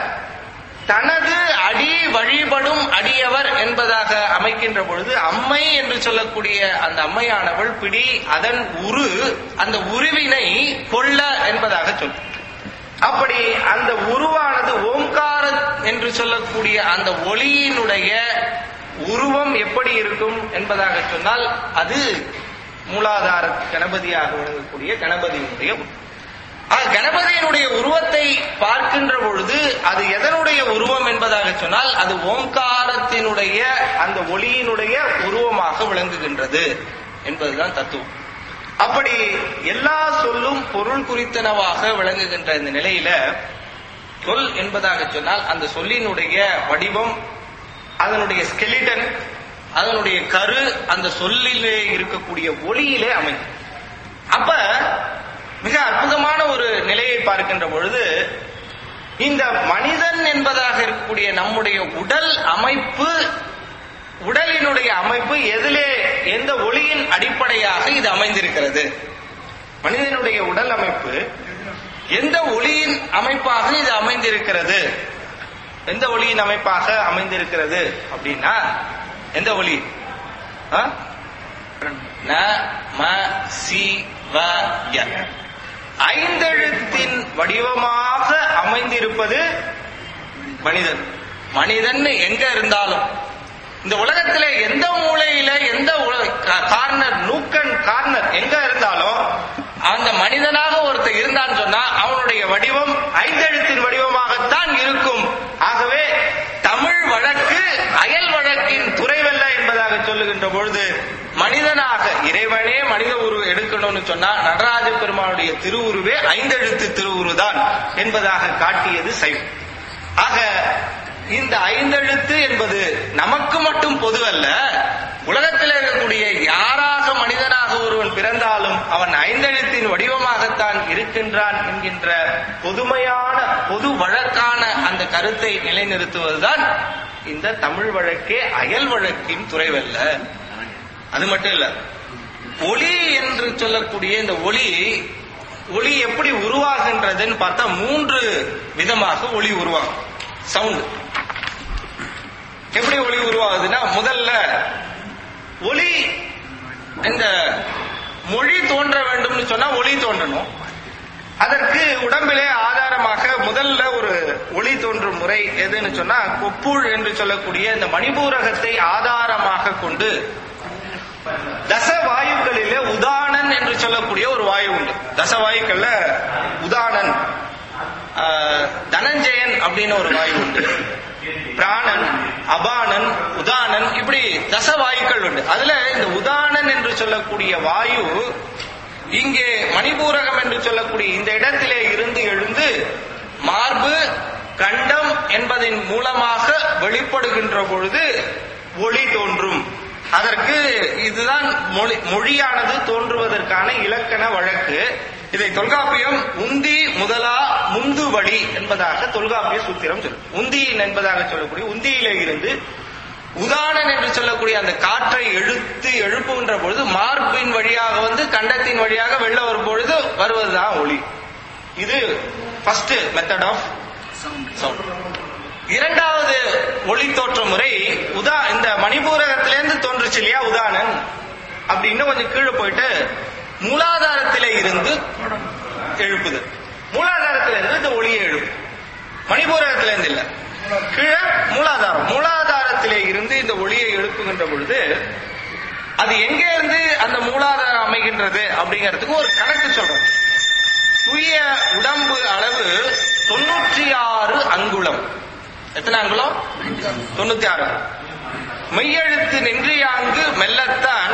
தனது அடி வழிபடும் அடியவர் என்பதாக அமைக்கின்ற பொழுது அம்மை என்று சொல்லக்கூடிய அந்த அம்மையானவள் பிடி அதன் உரு அந்த உருவினை கொள்ள என்பதாக சொல்லும் அப்படி அந்த உருவானது ஓம்கார என்று சொல்லக்கூடிய அந்த ஒளியினுடைய உருவம் எப்படி இருக்கும் என்பதாக சொன்னால் அது மூலாதார கணபதியாக விளங்கக்கூடிய கணபதியினுடைய உருவம். ஆக, கணபதியினுடைய உருவத்தை பார்க்கின்ற பொழுது அது எதனுடைய உருவம் என்பதாக சொன்னால் அது ஓம்காரத்தினுடைய அந்த ஒளியினுடைய உருவமாக விளங்குகின்றது என்பதுதான் தத்துவம் அப்படி எல்லா சொல்லும் பொருள் குறித்தனவாக விளங்குகின்ற இந்த நிலையில சொல் என்பதாக சொன்னால் அந்த சொல்லினுடைய வடிவம் அதனுடைய ஸ்கெலிட்டன் அதனுடைய கரு அந்த சொல்லிலே இருக்கக்கூடிய ஒளியிலே அமையும் அப்ப மிக அற்புதமான ஒரு நிலையை பார்க்கின்ற பொழுது இந்த மனிதன் என்பதாக இருக்கக்கூடிய நம்முடைய உடல் அமைப்பு உடலினுடைய அமைப்பு எதிலே எந்த ஒளியின் அடிப்படையாக இது அமைந்திருக்கிறது மனிதனுடைய உடல் அமைப்பு எந்த ஒளியின் அமைப்பாக இது அமைந்திருக்கிறது எந்த ஒளியின் அமைப்பாக அமைந்திருக்கிறது அப்படின்னா எந்த ஒளி ஆ? ந ம சி வ ய ஐந்தெழுத்தின் வடிவமாக அமைந்திருப்பது மனிதன் மனிதன் எங்க இருந்தாலும் இந்த உலகத்துல எந்த மூலையில எந்த கார்னர் நூக்கன் கார்னர் எங்க இருந்தாலும் அந்த மனிதனாக ஒருத்தர் இருந்தான்னு சொன்னா அவனுடைய வடிவம் ஐந்தெழுத்தின் வடிவமாகத்தான் இருக்கும் ஆகவே தமிழ் வழக்கு அயல் வழக்கின் துறைவல்ல என்பதாக சொல்லுகின்ற பொழுது மனிதனாக இறைவனே மனித உருவ எடுக்கணும்னு சொன்னா நடராஜ பெருமானுடைய திருவுருவே ஐந்தெழுத்து திருவுருதான் என்பதாக காட்டியது சைவம் ஆக இந்த ஐந்தெழுத்து என்பது நமக்கு மட்டும் பொது அல்ல உலகத்தில் இருக்கக்கூடிய யாராக மனிதனாக ஒருவன் பிறந்தாலும் அவன் ஐந்தெழுத்தின் வடிவமாகத்தான் இருக்கின்றான் என்கின்ற பொதுமையான பொது வழக்கான அந்த கருத்தை நிலைநிறுத்துவதுதான் இந்த தமிழ் வழக்கே அயல் வழக்கின் துறைவல்ல அது மட்டும் இல்ல ஒளி என்று சொல்லக்கூடிய இந்த ஒளி ஒளி எப்படி உருவாகின்றதுன்னு பார்த்தா மூன்று விதமாக ஒளி உருவாகும் சவுண்ட் எப்படி ஒளி உருவாகுதுன்னா முதல்ல ஒளி இந்த மொழி தோன்ற வேண்டும்னு சொன்னா ஒளி தோன்றணும் அதற்கு உடம்பிலே ஆதாரமாக முதல்ல ஒரு ஒளி தோன்றும் முறை எதுன்னு சொன்னா கொப்புள் என்று சொல்லக்கூடிய இந்த மணிபூரகத்தை ஆதாரமாக கொண்டு தச வாயுக்களிலே உதானன் என்று சொல்லக்கூடிய ஒரு வாயு உண்டு தச வாயுக்கள்ல உதானன் ஆஹ், தனஞ்சயன் அப்படின்னு ஒரு வாயு உண்டு பிராணன் அபானன் உதானன் இப்படி தச வாயுக்கள் உண்டு அதுல இந்த உதானன் என்று சொல்லக்கூடிய வாயு இங்கே மணிபூரகம் என்று சொல்லக்கூடிய இந்த இடத்திலே இருந்து எழுந்து மார்பு கண்டம் என்பதின் மூலமாக வெளிப்படுகின்ற பொழுது ஒளி தோன்றும் அதற்கு இதுதான் மொழி மொழியானது தோன்றுவதற்கான இலக்கண வழக்கு இதை தொல்காப்பியம் உந்தி முதலா முந்து வழி என்பதாக தொல்காப்பிய சூத்திரம் சொல்லும் உந்தியின் என்பதாக சொல்லக்கூடிய உந்தியிலே இருந்து உதாரணன் என்று சொல்லக்கூடிய அந்த காற்றை எழுத்து எழுப்புகின்ற பொழுது மார்பின் வழியாக வந்து கண்டத்தின் வழியாக வெளில வரும் பொழுது வருவதுதான் ஒளி இது ஃபர்ஸ்ட் மெத்தட் ஆஃப் சவுண்ட் இரண்டாவது ஒளி தோற்ற முறை உதா இந்த மணிபூரகத்திலேருந்து தோன்றுச்சு இல்லையா உதானன் அப்படி இன்னும் கொஞ்சம் கீழே போயிட்டு மூலாதாரத்திலே இருந்து எழுப்புது மூலாதாரத்தில இருந்து இந்த ஒளியை எழுப்பும் மணிபூரகத்தில இருந்து இல்ல கீழே மூலாதாரம் மூலாதாரத்திலே இருந்து இந்த ஒளியை எழுப்புகின்ற பொழுது அது எங்கே இருந்து அந்த மூலாதாரம் அமைகின்றது அப்படிங்கிறதுக்கு ஒரு கணக்கு சொல்றோம் சுய உடம்பு அளவு தொண்ணூற்றி ஆறு அங்குலம் எத்தனை அங்குலம் தொண்ணூத்தி ஆறு மெய்யெழுத்து நின்றியாங்கு மெல்லத்தான்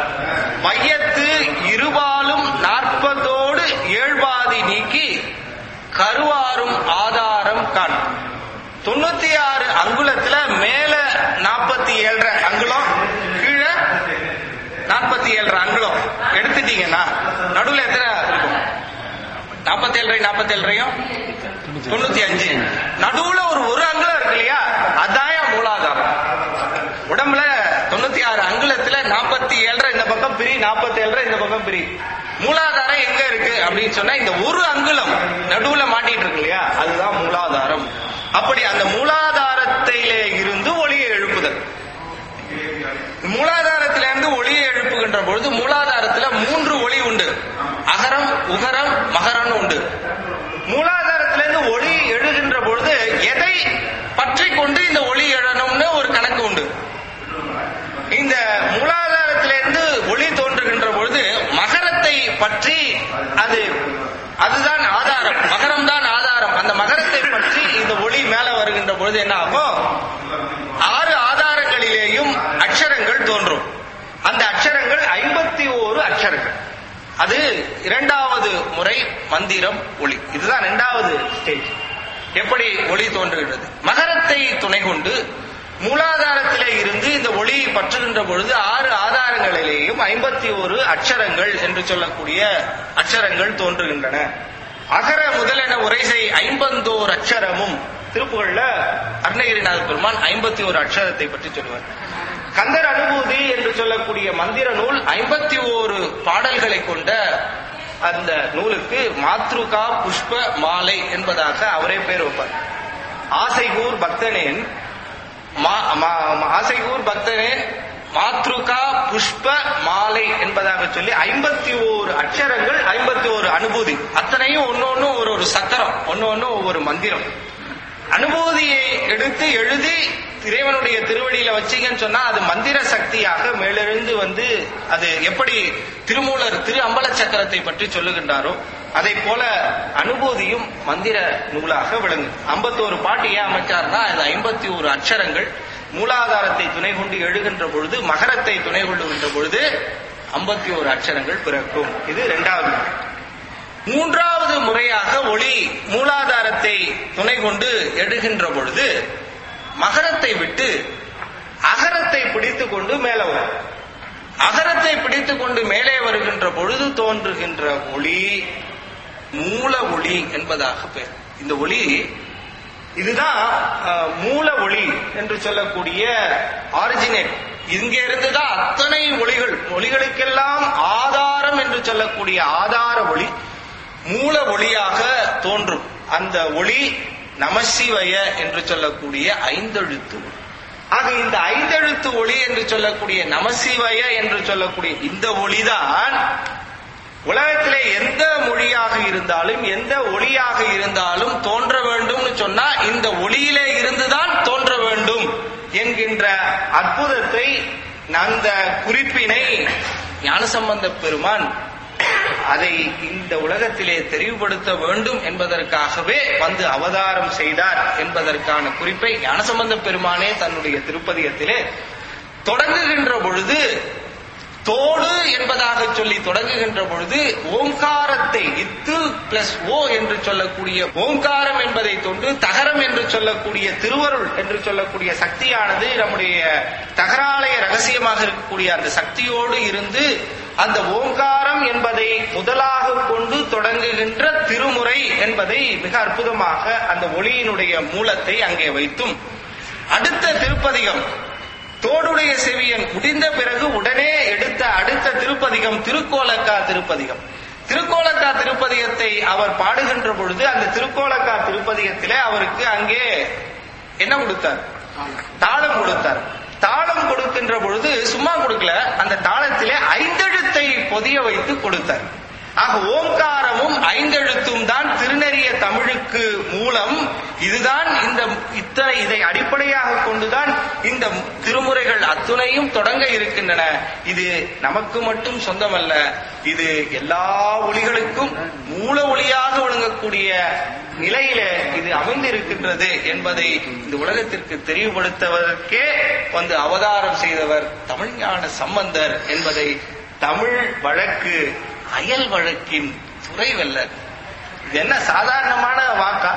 மையத்து இருபாலும் நாற்பதோடு ஏழ்பாதி நீக்கி கருவாரும் ஆதாரம் காண் தொண்ணூத்தி ஆறு அங்குலத்துல மேல நாற்பத்தி ஏழரை அங்குலம் கீழே நாற்பத்தி ஏழரை அங்குலம் எடுத்துட்டீங்கன்னா நடுவுல எத்தனை இருக்கும் நாற்பத்தி ஏழரை நாற்பத்தி ஏழரையும் தொண்ணூத்தி அஞ்சு நடுவுல ஒரு ஒரு அங்குலம் இருக்கு இல்லையா அதான் என் மூலாதாரம் உடம்புல தொண்ணூத்தி ஆறு அங்குலத்துல நாற்பத்தி ஏழரை இந்த பக்கம் பிரி நாற்பத்தி ஏழரை இந்த பக்கம் பிரி மூலாதாரம் எங்க இருக்கு அப்படின்னு சொன்னா இந்த ஒரு அங்குலம் நடுவுல மாட்டிட்டு இருக்கு இல்லையா அதுதான் மூலாதாரம் அப்படி அந்த மூலாதாரத்திலே இருந்து ஒளியை எழுப்புதல் மூலாதாரத்திலிருந்து ஒளியை எழுப்புகின்ற பொழுது மூலாதாரத்துல மூன்று ஒளி உண்டு அகரம் உகரம் மகரம் உண்டு மூலாதாரத்திலிருந்து ஒளி எழுகின்ற பொழுது எதை பற்றி கொண்டு இந்த ஒளி எழணும்னு ஒரு கணக்கு உண்டு இந்த மூலாதாரத்திலிருந்து ஒளி தோன்றுகின்ற பொழுது மகரத்தை பற்றி அது அதுதான் ஆதாரம் மகரம் தான் ஆதாரம் அந்த மகரத்தை பற்றி இந்த ஒளி மேல வருகின்ற பொழுது என்ன ஆகும் ஆறு ஆதாரங்களிலேயும் அக்ஷரங்கள் தோன்றும் அந்த அக்ஷரங்கள் ஐம்பத்தி ஓரு அக்ஷரங்கள் அது இரண்டாவது முறை மந்திரம் ஒளி இதுதான் இரண்டாவது ஸ்டேஜ் எப்படி ஒளி தோன்றுகிறது மகரத்தை துணை கொண்டு மூலாதாரத்திலே இருந்து இந்த ஒளி பற்றுகின்ற பொழுது ஆறு ஆதாரங்களிலேயும் ஐம்பத்தி ஒரு அக்ஷரங்கள் என்று சொல்லக்கூடிய அக்ஷரங்கள் தோன்றுகின்றன அகர முதலென உரைசை ஐம்பந்தோர் அக்ஷரமும் திருப்புகள்ல அருணகிரிநாத பெருமான் ஐம்பத்தி ஒரு அக்ஷரத்தை பற்றி சொல்லுவார் கந்தர் அனுபூதி என்று சொல்லக்கூடிய மந்திர நூல் ஐம்பத்தி ஓரு பாடல்களை கொண்ட அந்த நூலுக்கு மாத்ருகா புஷ்ப மாலை என்பதாக அவரே பேர் வைப்பார் ஆசைகூர் பக்தனேன் மா- மா- ஆசைகூர் பக்தனேன் மாத்ருகா புஷ்ப மாலை என்பதாக சொல்லி ஐம்பத்தி ஓரு அக்ஷரங்கள் ஐம்பத்தி ஓரு அனுபூதி அத்தனையும் ஒன்னொன்னு ஒரு ஒரு சக்கரம் ஒன்னு ஒன்னு ஒவ்வொரு மந்திரம் அனுபூதியை எடுத்து எழுதி இறைவனுடைய திருவடியில வச்சீங்கன்னு சொன்னா அது மந்திர சக்தியாக மேலெழுந்து வந்து அது எப்படி திருமூலர் திரு அம்பல சக்கரத்தை பற்றி சொல்லுகின்றாரோ அதை போல அனுபூதியும் மந்திர நூலாக விளங்கு ஐம்பத்தோரு பாட்டு ஏன் அமைச்சார்னா அது ஐம்பத்தி ஒரு அக்ஷரங்கள் மூலாதாரத்தை துணை கொண்டு எழுகின்ற பொழுது மகரத்தை துணை கொள்ளுகின்ற பொழுது ஐம்பத்தி ஒரு அக்ஷரங்கள் பிறக்கும் இது இரண்டாவது முறை. மூன்றாவது முறையாக ஒளி மூலாதாரத்தை துணை கொண்டு எடுகின்ற பொழுது மகரத்தை விட்டு அகரத்தை பிடித்துக் கொண்டு மேலே வரும் அகரத்தை பிடித்துக் கொண்டு மேலே வருகின்ற பொழுது தோன்றுகின்ற ஒளி மூல ஒளி என்பதாக பெயர் இந்த ஒளி இதுதான் அஹ், மூல ஒளி என்று சொல்லக்கூடிய ஆரிஜினேட் இங்க இருந்துதான் அத்தனை ஒளிகள் ஒளிகளுக்கெல்லாம் ஆதாரம் என்று சொல்லக்கூடிய ஆதார ஒளி மூல ஒளியாக தோன்றும் அந்த ஒளி நமசிவய என்று சொல்லக்கூடிய ஐந்தெழுத்து ஒளி ஆக இந்த ஐந்தெழுத்து ஒளி என்று சொல்லக்கூடிய நமசிவய என்று சொல்லக்கூடிய இந்த ஒளிதான் உலகத்திலே எந்த மொழியாக இருந்தாலும் எந்த ஒளியாக இருந்தாலும் தோன்ற வேண்டும்னு சொன்னா இந்த ஒளியிலே இருந்துதான் தோன்ற வேண்டும் என்கின்ற அற்புதத்தை அந்த குறிப்பினை ஞானசம்பந்த பெருமான் அதை இந்த உலகத்திலே தெரிவுபடுத்த வேண்டும் என்பதற்காகவே வந்து அவதாரம் செய்தார் என்பதற்கான குறிப்பை ஞானசம்பந்த பெருமானே தன்னுடைய திருப்பதியத்திலே தொடங்குகின்ற பொழுது தோடு என்பதாக சொல்லி தொடங்குகின்ற பொழுது ஓங்காரத்தை இத்து பிளஸ் ஓ என்று சொல்லக்கூடிய ஓங்காரம் என்பதை தொண்டு தகரம் என்று சொல்லக்கூடிய திருவருள் என்று சொல்லக்கூடிய சக்தியானது நம்முடைய தகராலய ரகசியமாக இருக்கக்கூடிய அந்த சக்தியோடு இருந்து அந்த ஓங்காரம் என்பதை முதலாக கொண்டு தொடங்குகின்ற திருமுறை என்பதை மிக அற்புதமாக அந்த ஒளியினுடைய மூலத்தை அங்கே வைத்தும் அடுத்த திருப்பதிகம் தோடுடைய செவியன் முடிந்த பிறகு உடனே எடுத்த அடுத்த திருப்பதிகம் திருக்கோலக்கா திருப்பதிகம் திருக்கோலக்கா திருப்பதிகத்தை அவர் பாடுகின்ற பொழுது அந்த திருக்கோலக்கா திருப்பதிகத்திலே அவருக்கு அங்கே என்ன கொடுத்தார் தாளம் கொடுத்தார் தாளம் கொடுக்கின்ற பொழுது சும்மா கொடுக்கல அந்த தாளத்திலே ஐந்தெழுத்தை பொதிய வைத்து கொடுத்தார் ஆக ஓங்காரமும் ஐந்தெழுத்தும் தான் திருநெறிய தமிழுக்கு மூலம் இதுதான் இந்த இத்தனை இதை அடிப்படையாக கொண்டுதான் இந்த திருமுறைகள் அத்துணையும் தொடங்க இருக்கின்றன இது நமக்கு மட்டும் சொந்தமல்ல இது எல்லா ஒளிகளுக்கும் மூல ஒளியாக ஒழுங்கக்கூடிய நிலையில இது அமைந்திருக்கின்றது என்பதை இந்த உலகத்திற்கு தெளிவுபடுத்துவதற்கே வந்து அவதாரம் செய்தவர் தமிழ்ஞான சம்பந்தர் என்பதை தமிழ் வழக்கு அயல் வழக்கின் துறைவல்லர் இது என்ன சாதாரணமான வாக்கா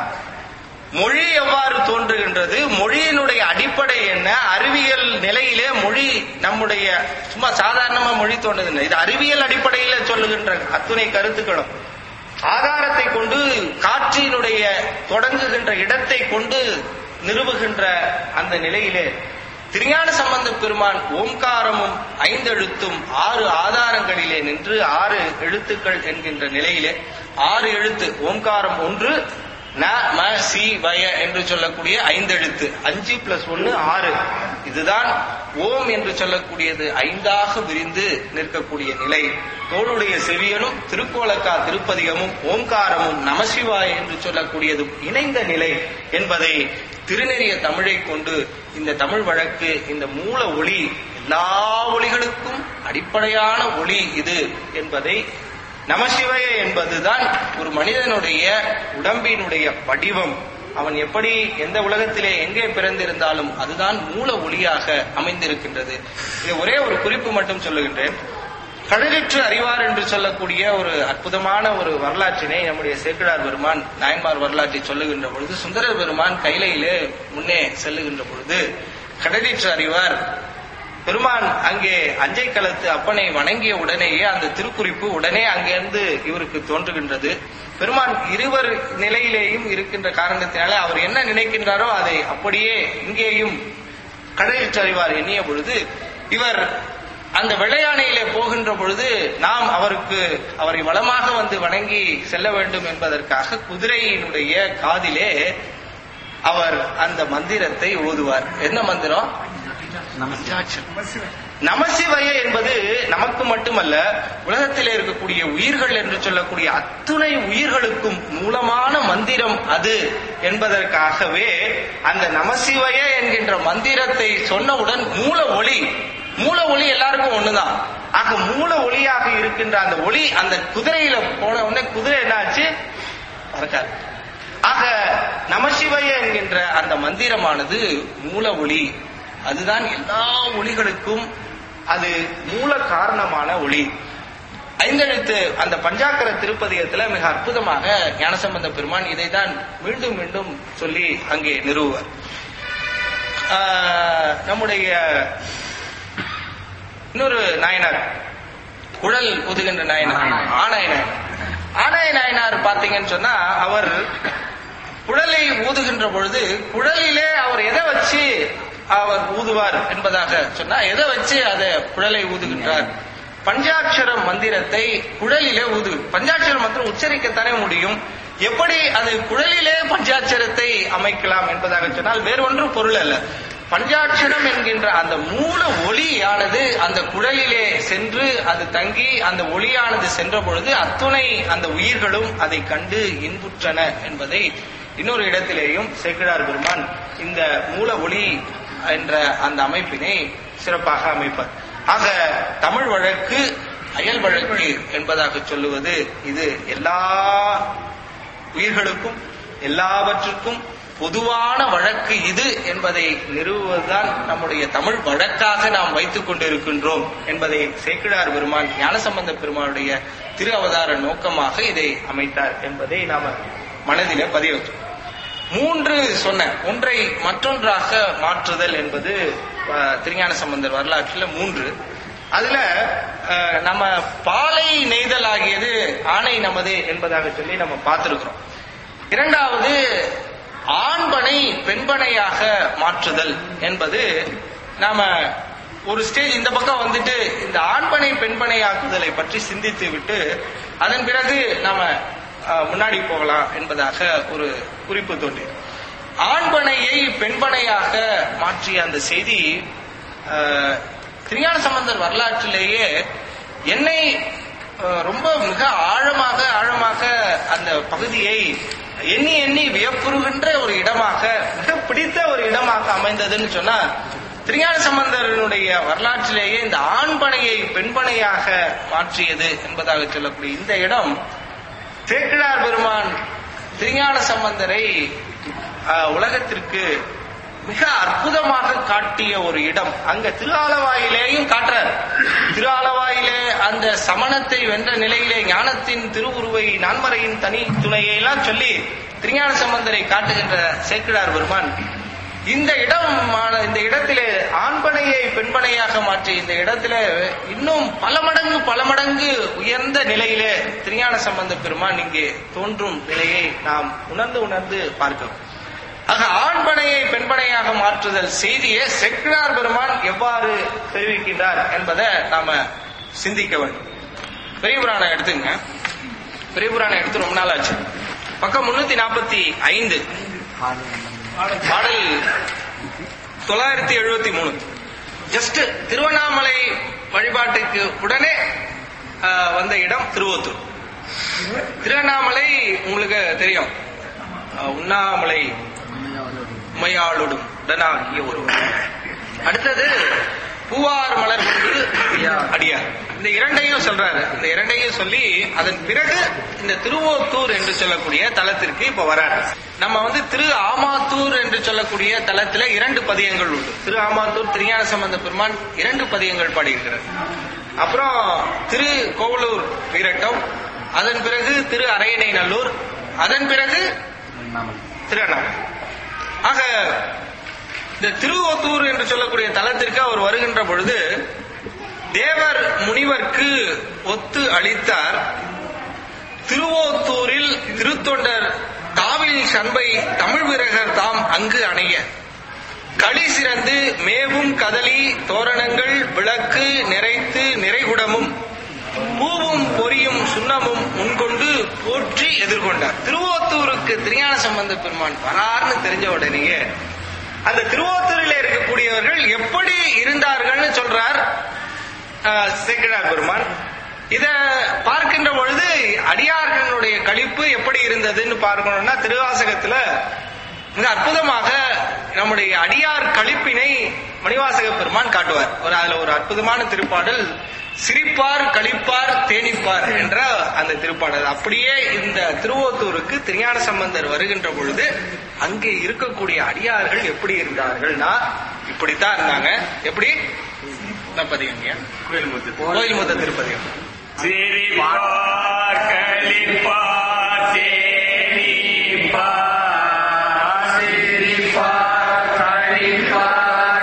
மொழி எவ்வாறு தோன்றுகின்றது மொழியினுடைய அடிப்படை என்ன அறிவியல் நிலையிலே மொழி நம்முடைய சும்மா சாதாரணமா மொழி தோன்றுகின்ற இது அறிவியல் அடிப்படையில சொல்லுகின்ற அத்துணை கருத்துக்களும் ஆதாரத்தை கொண்டு காற்றினுடைய தொடங்குகின்ற இடத்தை கொண்டு நிறுவுகின்ற அந்த நிலையிலே திருஞான சம்பந்த பெருமான் ஓம்காரமும் ஐந்தெழுத்தும் ஆறு ஆதாரங்களிலே நின்று ஆறு எழுத்துக்கள் என்கின்ற நிலையிலே ஆறு எழுத்து ஓம்காரம் ஒன்று ந ம சி வய என்று சொல்லக்கூடிய ஐந்தெழுத்து அஞ்சு பிளஸ் ஒன்னு ஆறு இதுதான் ஓம் என்று சொல்லக்கூடியது ஐந்தாக விரிந்து நிற்கக்கூடிய நிலை தோளுடைய செவியனும் திருக்கோலக்கா திருப்பதிகமும் ஓம்காரமும் நமசிவாய் என்று சொல்லக்கூடியதும் இணைந்த நிலை என்பதை திருநெறிய தமிழை கொண்டு இந்த தமிழ் வழக்கு இந்த மூல ஒளி எல்லா ஒளிகளுக்கும் அடிப்படையான ஒளி இது என்பதை நமசிவய என்பதுதான் ஒரு மனிதனுடைய உடம்பினுடைய வடிவம் அவன் எப்படி எந்த உலகத்திலே எங்கே பிறந்திருந்தாலும் அதுதான் மூல ஒளியாக அமைந்திருக்கின்றது இது ஒரே ஒரு குறிப்பு மட்டும் சொல்லுகின்றேன் கடலிற்று அறிவார் என்று சொல்லக்கூடிய ஒரு அற்புதமான ஒரு வரலாற்றினை நம்முடைய சேக்கிழார் பெருமான் நாயன்மார் வரலாற்றை சொல்லுகின்ற பொழுது சுந்தரர் பெருமான் கைலையிலே முன்னே செல்லுகின்ற பொழுது கடலிற்று அறிவார் பெருமான் அங்கே அஞ்சை களத்து அப்பனை வணங்கிய உடனேயே அந்த திருக்குறிப்பு உடனே அங்கிருந்து இவருக்கு தோன்றுகின்றது பெருமான் இருவர் நிலையிலேயும் இருக்கின்ற காரணத்தினால அவர் என்ன நினைக்கின்றாரோ அதை அப்படியே இங்கேயும் கடலில் அறிவார் எண்ணிய பொழுது இவர் அந்த வெள்ளையானையிலே போகின்ற பொழுது நாம் அவருக்கு அவரை வளமாக வந்து வணங்கி செல்ல வேண்டும் என்பதற்காக குதிரையினுடைய காதிலே அவர் அந்த மந்திரத்தை ஓதுவார் என்ன மந்திரம் நமசிவய என்பது நமக்கு மட்டுமல்ல உலகத்திலே இருக்கக்கூடிய உயிர்கள் என்று சொல்லக்கூடிய அத்துணை உயிர்களுக்கும் மூலமான மந்திரம் அது என்பதற்காகவே அந்த நமசிவய என்கின்ற மந்திரத்தை சொன்னவுடன் மூல ஒளி மூல ஒளி எல்லாருக்கும் ஒண்ணுதான் ஆக மூல ஒளியாக இருக்கின்ற அந்த ஒளி அந்த குதிரையில போன உடனே குதிரை என்னாச்சு பறக்காது ஆக நமசிவய என்கின்ற அந்த மந்திரமானது மூல ஒளி அதுதான் எல்லா ஒளிகளுக்கும் அது மூல காரணமான ஒளி ஐந்தெழுத்து அந்த பஞ்சாக்கர திருப்பதிகத்துல மிக அற்புதமாக ஞானசம்பந்த பெருமான் இதைதான் மீண்டும் மீண்டும் சொல்லி அங்கே நிறுவுவார் ஆஹ், நம்முடைய இன்னொரு நாயனார் குழல் ஊதுகின்ற நாயனார் ஆனாயனார் ஆனாய நாயனார் பாத்தீங்கன்னு சொன்னா அவர் குழலை ஊதுகின்ற பொழுது குழலிலே அவர் எதை வச்சு அவர் ஊதுவார் என்பதாக சொன்னா எதை வச்சு அதை குழலை ஊதுகின்றார் பஞ்சாட்சர மந்திரத்தை குழலிலே ஊது பஞ்சாட்சர மந்திரம் உச்சரிக்கத்தானே முடியும் எப்படி அது குழலிலே பஞ்சாட்சரத்தை அமைக்கலாம் என்பதாக சொன்னால் வேறு ஒன்றும் பொருள் அல்ல பஞ்சாட்சரம் என்கின்ற அந்த மூல ஒளியானது அந்த குழலிலே சென்று அது தங்கி அந்த ஒளியானது சென்ற பொழுது அத்துணை அந்த உயிர்களும் அதை கண்டு இன்புற்றன என்பதை இன்னொரு இடத்திலேயும் சேக்கிழார் பெருமான் இந்த மூல ஒளி என்ற அந்த அமைப்பினை சிறப்பாக அமைப்பார் ஆக தமிழ் வழக்கு அயல் வழக்கு என்பதாக சொல்லுவது இது எல்லா உயிர்களுக்கும் எல்லாவற்றுக்கும் பொதுவான வழக்கு இது என்பதை நிறுவுவதுதான் நம்முடைய தமிழ் வழக்காக நாம் வைத்துக் கொண்டிருக்கின்றோம் என்பதை சேக்கிழார் பெருமான் ஞானசம்பந்த பெருமானுடைய திரு அவதார நோக்கமாக இதை அமைத்தார் என்பதை நாம மனதிலே பதிய வச்சோம் மூன்று சொன்ன ஒன்றை மற்றொன்றாக மாற்றுதல் என்பது அஹ், திருஞான சம்பந்தர் வரலாற்றில் மூன்று அதுல அஹ், நம்ம பாலை நெய்தல் ஆகியது ஆணை நமது என்பதாக சொல்லி நம்ம பார்த்திருக்கிறோம் இரண்டாவது ஆண்பனை பெண்பனையாக மாற்றுதல் என்பது நாம ஒரு ஸ்டேஜ் இந்த பக்கம் வந்துட்டு இந்த ஆண்பனை பெண்பனையாக்குதலை பற்றி சிந்தித்து விட்டு அதன் பிறகு நாம அஹ், முன்னாடி போகலாம் என்பதாக ஒரு குறிப்பு தோன்றியது ஆண்பனையை பெண்பனையாக மாற்றிய அந்த செய்தி அஹ், திருஞான சம்பந்தர் வரலாற்றிலேயே என்னை அஹ், ரொம்ப மிக ஆழமாக ஆழமாக அந்த பகுதியை எண்ணி எண்ணி வியப்புறுகின்ற ஒரு இடமாக மிக பிடித்த ஒரு இடமாக அமைந்ததுன்னு சொன்னா திருஞான சம்பந்தரனுடைய வரலாற்றிலேயே இந்த ஆண்பனையை பெண்பனையாக மாற்றியது என்பதாக சொல்லக்கூடிய இந்த இடம் சேக்கிழார் பெருமான் திருஞான சம்பந்தரை அஹ், உலகத்திற்கு மிக அற்புதமாக காட்டிய ஒரு இடம் அங்க திருஆலவாயிலேயும் காட்டுறார் திருஆலவாயிலே அந்த சமணத்தை வென்ற நிலையிலே ஞானத்தின் திருவுருவை நான்மறையின் தனி துணையை எல்லாம் சொல்லி திருஞான சம்பந்தரை காட்டுகின்ற சேக்கிழார் பெருமான் இந்த இடம் ஆன- இந்த இடத்திலே ஆண்பனையை பெண்பனையாக மாற்றி இந்த இடத்திலே இன்னும் பல மடங்கு பல மடங்கு உயர்ந்த நிலையிலே திருஞான சம்பந்த பெருமான் இங்கே தோன்றும் நிலையை நாம் உணர்ந்து உணர்ந்து பார்க்கிறோம் ஆக ஆண்பனையை பெண்பனையாக மாற்றுதல் செய்தியை செக்கிழார் பெருமான் எவ்வாறு தெரிவிக்கின்றார் என்பதை நாம சிந்திக்க வேண்டும் பெரிய புராணம் எடுத்துங்க பெரிய புராணம் எடுத்து ரொம்ப நாள் ஆச்சு பக்கம் முன்னூத்தி நாற்பத்தி ஐந்து பாடல் தொள்ளாயிரத்தி எழுபத்தி மூணு ஜஸ்ட் திருவண்ணாமலை வழிபாட்டுக்கு உடனே ஆஹ், வந்த இடம் திருவத்தூர் திருவண்ணாமலை உங்களுக்கு தெரியும் ஆஹ், உண்ணாமலை உமையாளோடும் உடனாகிய ஒருவர் அடுத்தது பூவார் மலர் கொண்டு அடியார் இந்த இரண்டையும் சொல்றாரு இந்த இரண்டையும் சொல்லி அதன் பிறகு இந்த திருவோத்தூர் என்று சொல்லக்கூடிய தலத்திற்கு இப்ப வராரு நம்ம வந்து திரு ஆமாத்தூர் என்று சொல்லக்கூடிய தலத்துல இரண்டு பதியங்கள் உண்டு திரு ஆமாத்தூர் திருஞான சம்பந்த பெருமான் இரண்டு பதியங்கள் பாடியிருக்கிறார் அப்புறம் திரு கோவலூர் வீரட்டம் அதன் பிறகு திரு அரையணை நல்லூர் அதன் பிறகு திருவண்ணாமலை ஆக இந்த திருவோத்தூர் என்று சொல்லக்கூடிய தலத்திற்கு அவர் வருகின்ற பொழுது தேவர் முனிவர்க்கு ஒத்து அளித்தார் திருவோத்தூரில் திருத்தொண்டர் தாவில் சண்பை தமிழ் வீரகர் தாம் அங்கு அணைய களி சிறந்து மேவும் கதலி தோரணங்கள் விளக்கு நிறைத்து நிறைகுடமும் பூவும் பொரியும் சுண்ணமும் முன்கொண்டு போற்றி எதிர்கொண்டார் திருவோத்தூருக்கு திருஞான சம்பந்த பெருமான் வரார்னு தெரிஞ்ச உடனேயே அந்த திருவோத்தூரில் இருக்கக்கூடியவர்கள் எப்படி இருந்தார்கள்னு சொல்றார் ஆஹ், சேக்கிழார் பெருமான் இத பார்க்கின்ற பொழுது அடியார்களுடைய கழிப்பு எப்படி இருந்ததுன்னு பார்க்கணும்னா திருவாசகத்துல மிக அற்புதமாக நம்முடைய அடியார் கழிப்பினை மணிவாசக பெருமான் காட்டுவார் ஒரு அதுல ஒரு அற்புதமான திருப்பாடல் சிரிப்பார் கழிப்பார் தேனிப்பார் என்ற அந்த திருப்பாடல் அப்படியே இந்த திருவோத்தூருக்கு திருஞான சம்பந்தர் வருகின்ற பொழுது அங்கே இருக்கக்கூடிய அடியார்கள் எப்படி இருந்தார்கள்னா இப்படித்தான் இருந்தாங்க எப்படி பதிகங்க கோயில் முத்து கோயில் முத்த திருப்பதிகம் சிரிப்பார் கலிப்பார் தேனிப்பார் சிரிப்பார் கலிப்பார்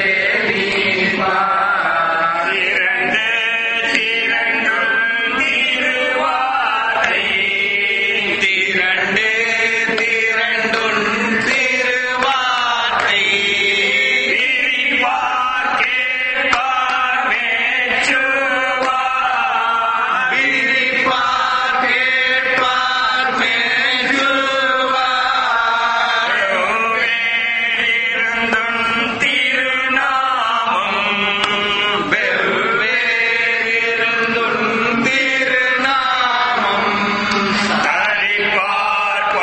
சேனிப்பார் திரண்டு திரண்டும் திருவாரை திரண்டு திரண்டுன் திருவார்த்தை விரிவார் கேட்பார் மேச்சுவார் விரிப்பார் கேட்பார் மேற்றுவார் இருந்தும் திருநாமம் வெவ்வேறிருந்துன் திருநாமம் தரிப்பார்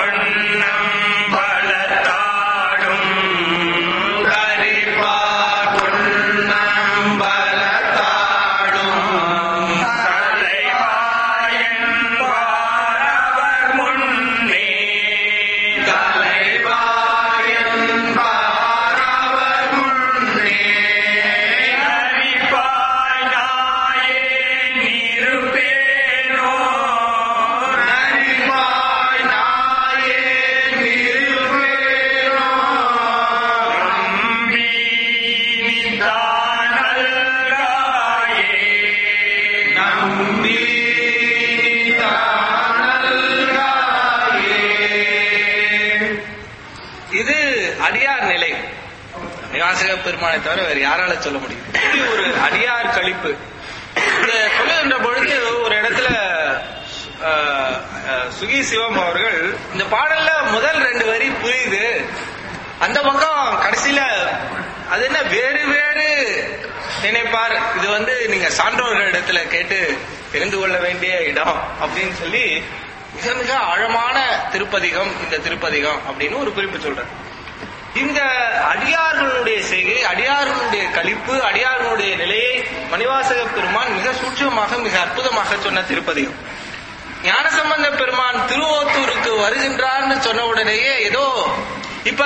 மணிவாசக பெருமானை தவிர வேற யாரால சொல்ல முடியும் இது ஒரு அடியார் கழிப்பு இந்த சொல்லுகின்ற பொழுது ஒரு இடத்துல ஆஹ், ஆஹ், சுகி சிவம் அவர்கள் இந்த பாடல்ல முதல் ரெண்டு வரி புரியுது அந்த பக்கம் கடைசியில அது என்ன வேறு வேறு நினைப்பார் இது வந்து நீங்க சான்றோர்கள் இடத்துல கேட்டு தெரிந்து கொள்ள வேண்டிய இடம் அப்படின்னு சொல்லி மிக மிக ஆழமான திருப்பதிகம் இந்த திருப்பதிகம் அப்படின்னு ஒரு குறிப்பு சொல்றார் இந்த அடியார்களுடைய செய்கை அடியார்களுடைய கழிப்பு அடியார்களுடைய நிலையை மணிவாசக பெருமான் மிக சூட்சமாக மிக அற்புதமாக சொன்ன திருப்பதிகம் ஞானசம்பந்த பெருமான் திருவோத்தூருக்கு வருகின்றார்னு சொன்ன உடனேயே ஏதோ இப்ப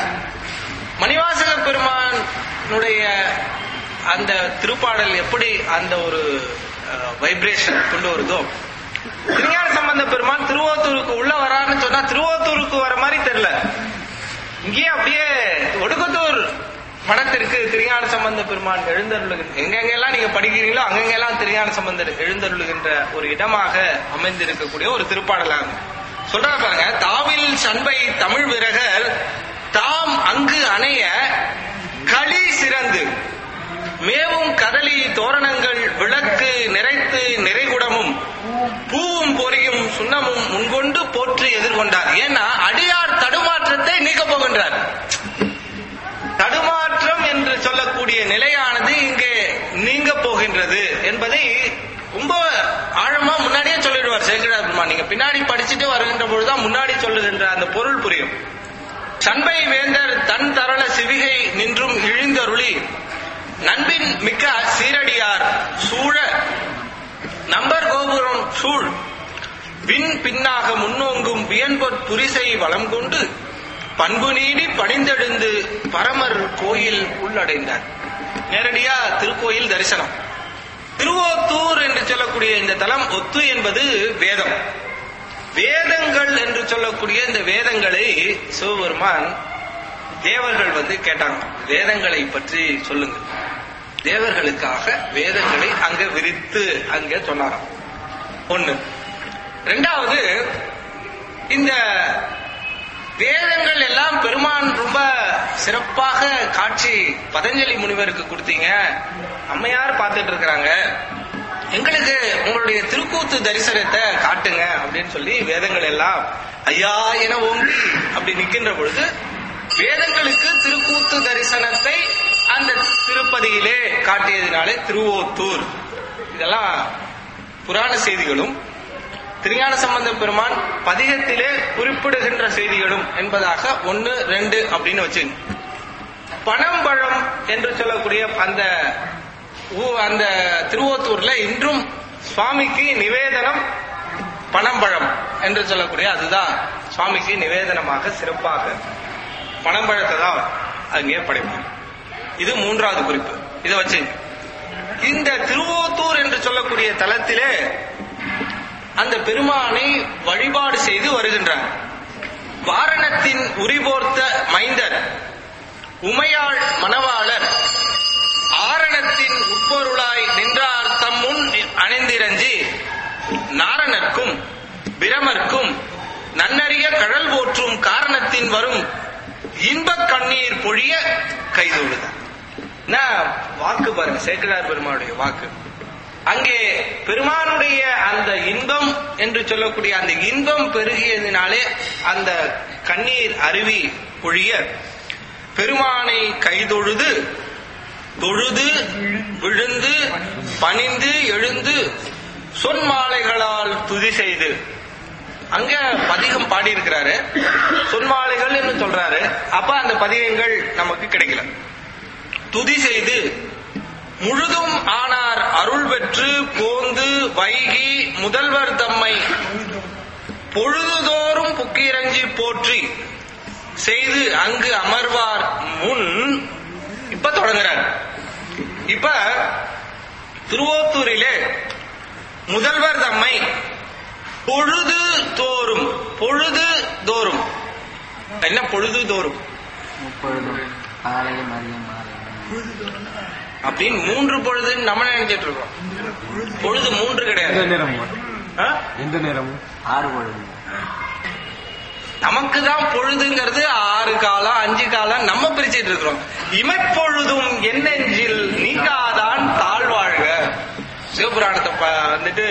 மணிவாசக பெருமானுடைய அந்த திருப்பாடல் எப்படி அந்த ஒரு வைப்ரேஷன் கொண்டு வருதோ திருஞான சம்பந்த பெருமான் திருவோத்தூருக்கு உள்ள வரான்னு சொன்னா திருவோத்தூருக்கு வர மாதிரி தெரியல இங்கேயே அப்படியே ஒடுக்கத்தூர் மடத்திற்கு திருஞான சம்பந்த பெருமான் எழுந்தருளுகின்ற எங்கெங்கெல்லாம் நீங்க படிக்கிறீங்களோ அங்கெங்கெல்லாம் திருஞான சம்பந்தர் எழுந்தருளுகின்ற ஒரு இடமாக அமைந்திருக்கக்கூடிய ஒரு திருப்பாடலாகும் சொல்றா பாருங்க தாவில் சண்பை தமிழ் விரகர் தாம் அங்கு அணைய களி சிறந்து மேவும் கதலி தோரணங்கள் விளக்கு நிறைத்து நிறைகுடமும் பூவும் பொறியும் சுண்ணமும் முன்கொண்டு போற்றி எதிர்கொண்டார் ஏன்னா அடியார் தடுமாற்றத்தை நீக்கப் போகின்றார் தடுமாற்றம் என்று சொல்லக்கூடிய நிலையானது இங்கே நீங்க போகின்றது என்பதை ரொம்ப ஆழமா முன்னாடியே சொல்லிடுவார் சேகரார் பெருமான் நீங்க பின்னாடி படிச்சுட்டு வருகின்ற பொழுதுதான் முன்னாடி சொல்லுகின்ற அந்த பொருள் புரியும் சண்பை வேந்தர் தன் தரள சிவிகை நின்றும் இழிந்தருளி நண்பின் மிக்க சீரடியார் சூழ நம்பர் கோபுரம் சூழ் விண் பின்னாக முன்னோங்கும் வியன்பொற் புரிசை வளம் கொண்டு பண்பு நீடி பணிந்தெழுந்து பரமர் கோயில் உள்ளடைந்தார் நேரடியா திருக்கோயில் தரிசனம் திருவோத்தூர் என்று சொல்லக்கூடிய இந்த தலம் ஒத்து என்பது வேதம் வேதங்கள் என்று சொல்லக்கூடிய இந்த வேதங்களை சிவபெருமான் தேவர்கள் வந்து கேட்டாங்க வேதங்களை பற்றி சொல்லுங்க தேவர்களுக்காக வேதங்களை அங்க விரித்து அங்க சொன்னாராம் ஒண்ணு ரெண்டாவது இந்த வேதங்கள் எல்லாம் பெருமான் ரொம்ப சிறப்பாக காட்சி பதஞ்சலி முனிவருக்கு கொடுத்தீங்க அம்மையார் பார்த்துட்டு இருக்கிறாங்க எங்களுக்கு உங்களுடைய திருக்கூத்து தரிசனத்தை காட்டுங்க அப்படின்னு சொல்லி வேதங்கள் எல்லாம் ஐயா என ஓங்கி அப்படி நிக்கின்ற பொழுது வேதங்களுக்கு திருக்கூத்து தரிசனத்தை அந்த திருப்பதியிலே காட்டியதினாலே திருவோத்தூர் இதெல்லாம் புராண செய்திகளும் திருஞான சம்பந்த பெருமான் பதிகத்திலே குறிப்பிடுகின்ற செய்திகளும் என்பதாக ஒன்னு ரெண்டு அப்படின்னு வச்சு பனம்பழம் என்று சொல்லக்கூடிய அந்த ஊ- அந்த திருவோத்தூர்ல இன்றும் சுவாமிக்கு நிவேதனம் பனம்பழம் என்று சொல்லக்கூடிய அதுதான் சுவாமிக்கு நிவேதனமாக சிறப்பாக பனம்பழத்தை தான் அங்கே படைப்பாங்க இது மூன்றாவது குறிப்பு இதை வச்சு இந்த திருவோத்தூர் என்று சொல்லக்கூடிய தலத்திலே அந்த பெருமானை வழிபாடு செய்து வருகின்றார் வாரணத்தின் உரிபோர்த்த மைந்தர் உமையாள் மணவாளர் ஆரணத்தின் உட்பொருளாய் நின்றார் தம் முன் அணிந்திரஞ்சி நாரணர்க்கும் பிரமர்க்கும் நன்னறிய கழல் போற்றும் காரணத்தின் வரும் இன்பக் கண்ணீர் பொழிய கைதொழுதார் என்ன வாக்கு பாருங்க சேக்கிழார் பெருமானுடைய வாக்கு அங்கே பெருமானுடைய அந்த இன்பம் என்று சொல்லக்கூடிய அந்த இன்பம் பெருகியதினாலே அந்த கண்ணீர் அருவி பொழிய பெருமானை கைதொழுது தொழுது விழுந்து பணிந்து எழுந்து சொன்மாலைகளால் துதி செய்து அங்க பதிகம் பாடியிருக்கிறாரு சொன்மாலைகள் என்று சொல்றாரு அப்ப அந்த பதிகங்கள் நமக்கு கிடைக்கல துதி செய்து முழுதும் ஆனார் அருள் பெற்று போந்து வைகி முதல்வர் தம்மை பொழுதுதோறும் புக்கிரஞ்சி போற்றி செய்து அங்கு அமர்வார் முன் இப்ப தொடங்குறார் இப்ப திருவோத்தூரிலே முதல்வர் தம்மை பொழுது தோறும் பொழுது தோறும் என்ன பொழுது தோறும் முப்பொழுதும் காலை மதியம் மாலை அப்படின்னு மூன்று பொழுதுன்னு நம்ம நினைச்சிட்டு இருக்கோம் பொழுது மூன்று கிடையாது எந்த நேரம் ஆ? எந்த நேரம் ஆறு பொழுது நமக்கு நமக்கு தான் பொழுதுங்கிறது ஆறு காலம் அஞ்சு காலம் நம்ம பிரிச்சிட்டு இருக்கிறோம் இமைப்பொழுதும் என்னெஞ்சில் நீங்காதான் தாழ்வாழ்க சிவபுராணத்தை ப- வந்துட்டு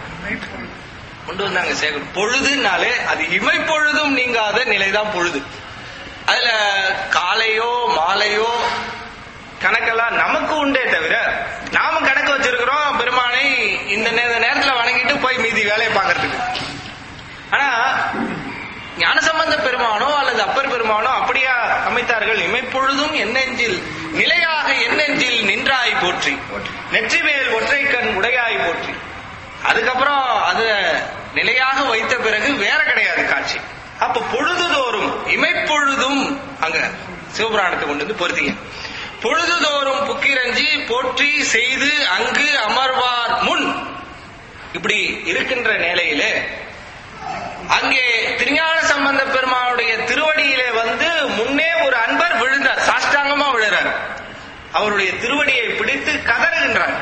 கொண்டு வந்தாங்க சேகர் பொழுதுனாலே அது இமைப்பொழுதும் நீங்காத நிலைதான் பொழுது அதுல காலையோ மாலையோ கணக்கெல்லாம் நமக்கு உண்டே தவிர நாம கணக்கு வச்சிருக்கிறோம் பெருமானை இந்த நே- நேரத்துல வணங்கிட்டு போய் மீதி வேலையை பார்க்கறதுக்கு ஆனா ஞானசம்பந்த பெருமானோ அல்லது அப்பர் பெருமானோ அப்படியா அமைத்தார்கள் இமைப்பொழுதும் என்னெஞ்சில் நிலையாக என்னெஞ்சில் நின்றாய் போற்றி நெற்றி மேல் ஒற்றை கண் உடையாய் போற்றி அதுக்கப்புறம் அத நிலையாக வைத்த பிறகு வேற கிடையாது காட்சி அப்ப பொழுதுதோறும் இமைப்பொழுதும் அங்க சிவபுராணத்தை கொண்டு வந்து பொருத்திங்க பொழுதுதோறும் புக்கிரஞ்சி போற்றி செய்து அங்கு அமர்வார் முன் இப்படி இருக்கின்ற நிலையிலே அங்கே திருஞான சம்பந்த பெருமானுடைய திருவடியிலே வந்து முன்னே ஒரு அன்பர் விழுந்தார் சாஷ்டாங்கமா விழுறார் அவருடைய திருவடியை பிடித்து கதறுகின்றார்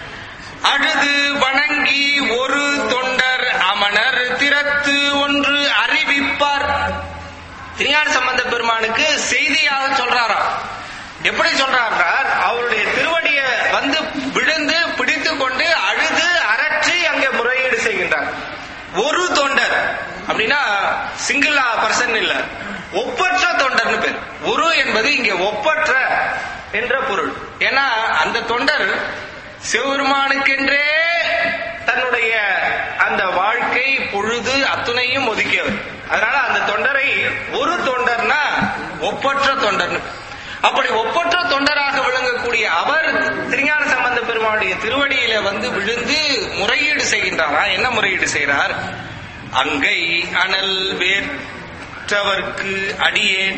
அழுது வணங்கி ஒரு தொண்டர் அமணர் திறத்து ஒன்று அறிவிப்பார் திருஞான சம்பந்த பெருமானுக்கு செய்தியாக சொல்றாராம் எப்படி சொல்றார் அவருடைய திருவடிய வந்து விழுந்து பிடித்து கொண்டு அழுது அரற்றி அங்கே முறையீடு செய்கின்றார் ஒரு தொண்டர் அப்படின்னா சிங்கிளா பர்சன் இல்ல ஒப்பற்ற தொண்டர்னு பேர் ஒரு என்பது இங்க ஒப்பற்ற என்ற பொருள் ஏன்னா அந்த தொண்டர் சிவபெருமானுக்கென்றே தன்னுடைய அந்த வாழ்க்கை பொழுது அத்துணையும் ஒதுக்கியவர் அதனால அந்த தொண்டரை ஒரு தொண்டர்னா ஒப்பற்ற தொண்டர்னு அப்படி ஒப்பற்ற தொண்டராக விளங்கக்கூடிய அவர் திருஞான சம்பந்த பெருமானுடைய திருவடியில வந்து விழுந்து முறையீடு செய்கின்றாரா என்ன முறையீடு செய்கிறார் அங்கை அனல் வேற்றவர்க்கு அடியேன்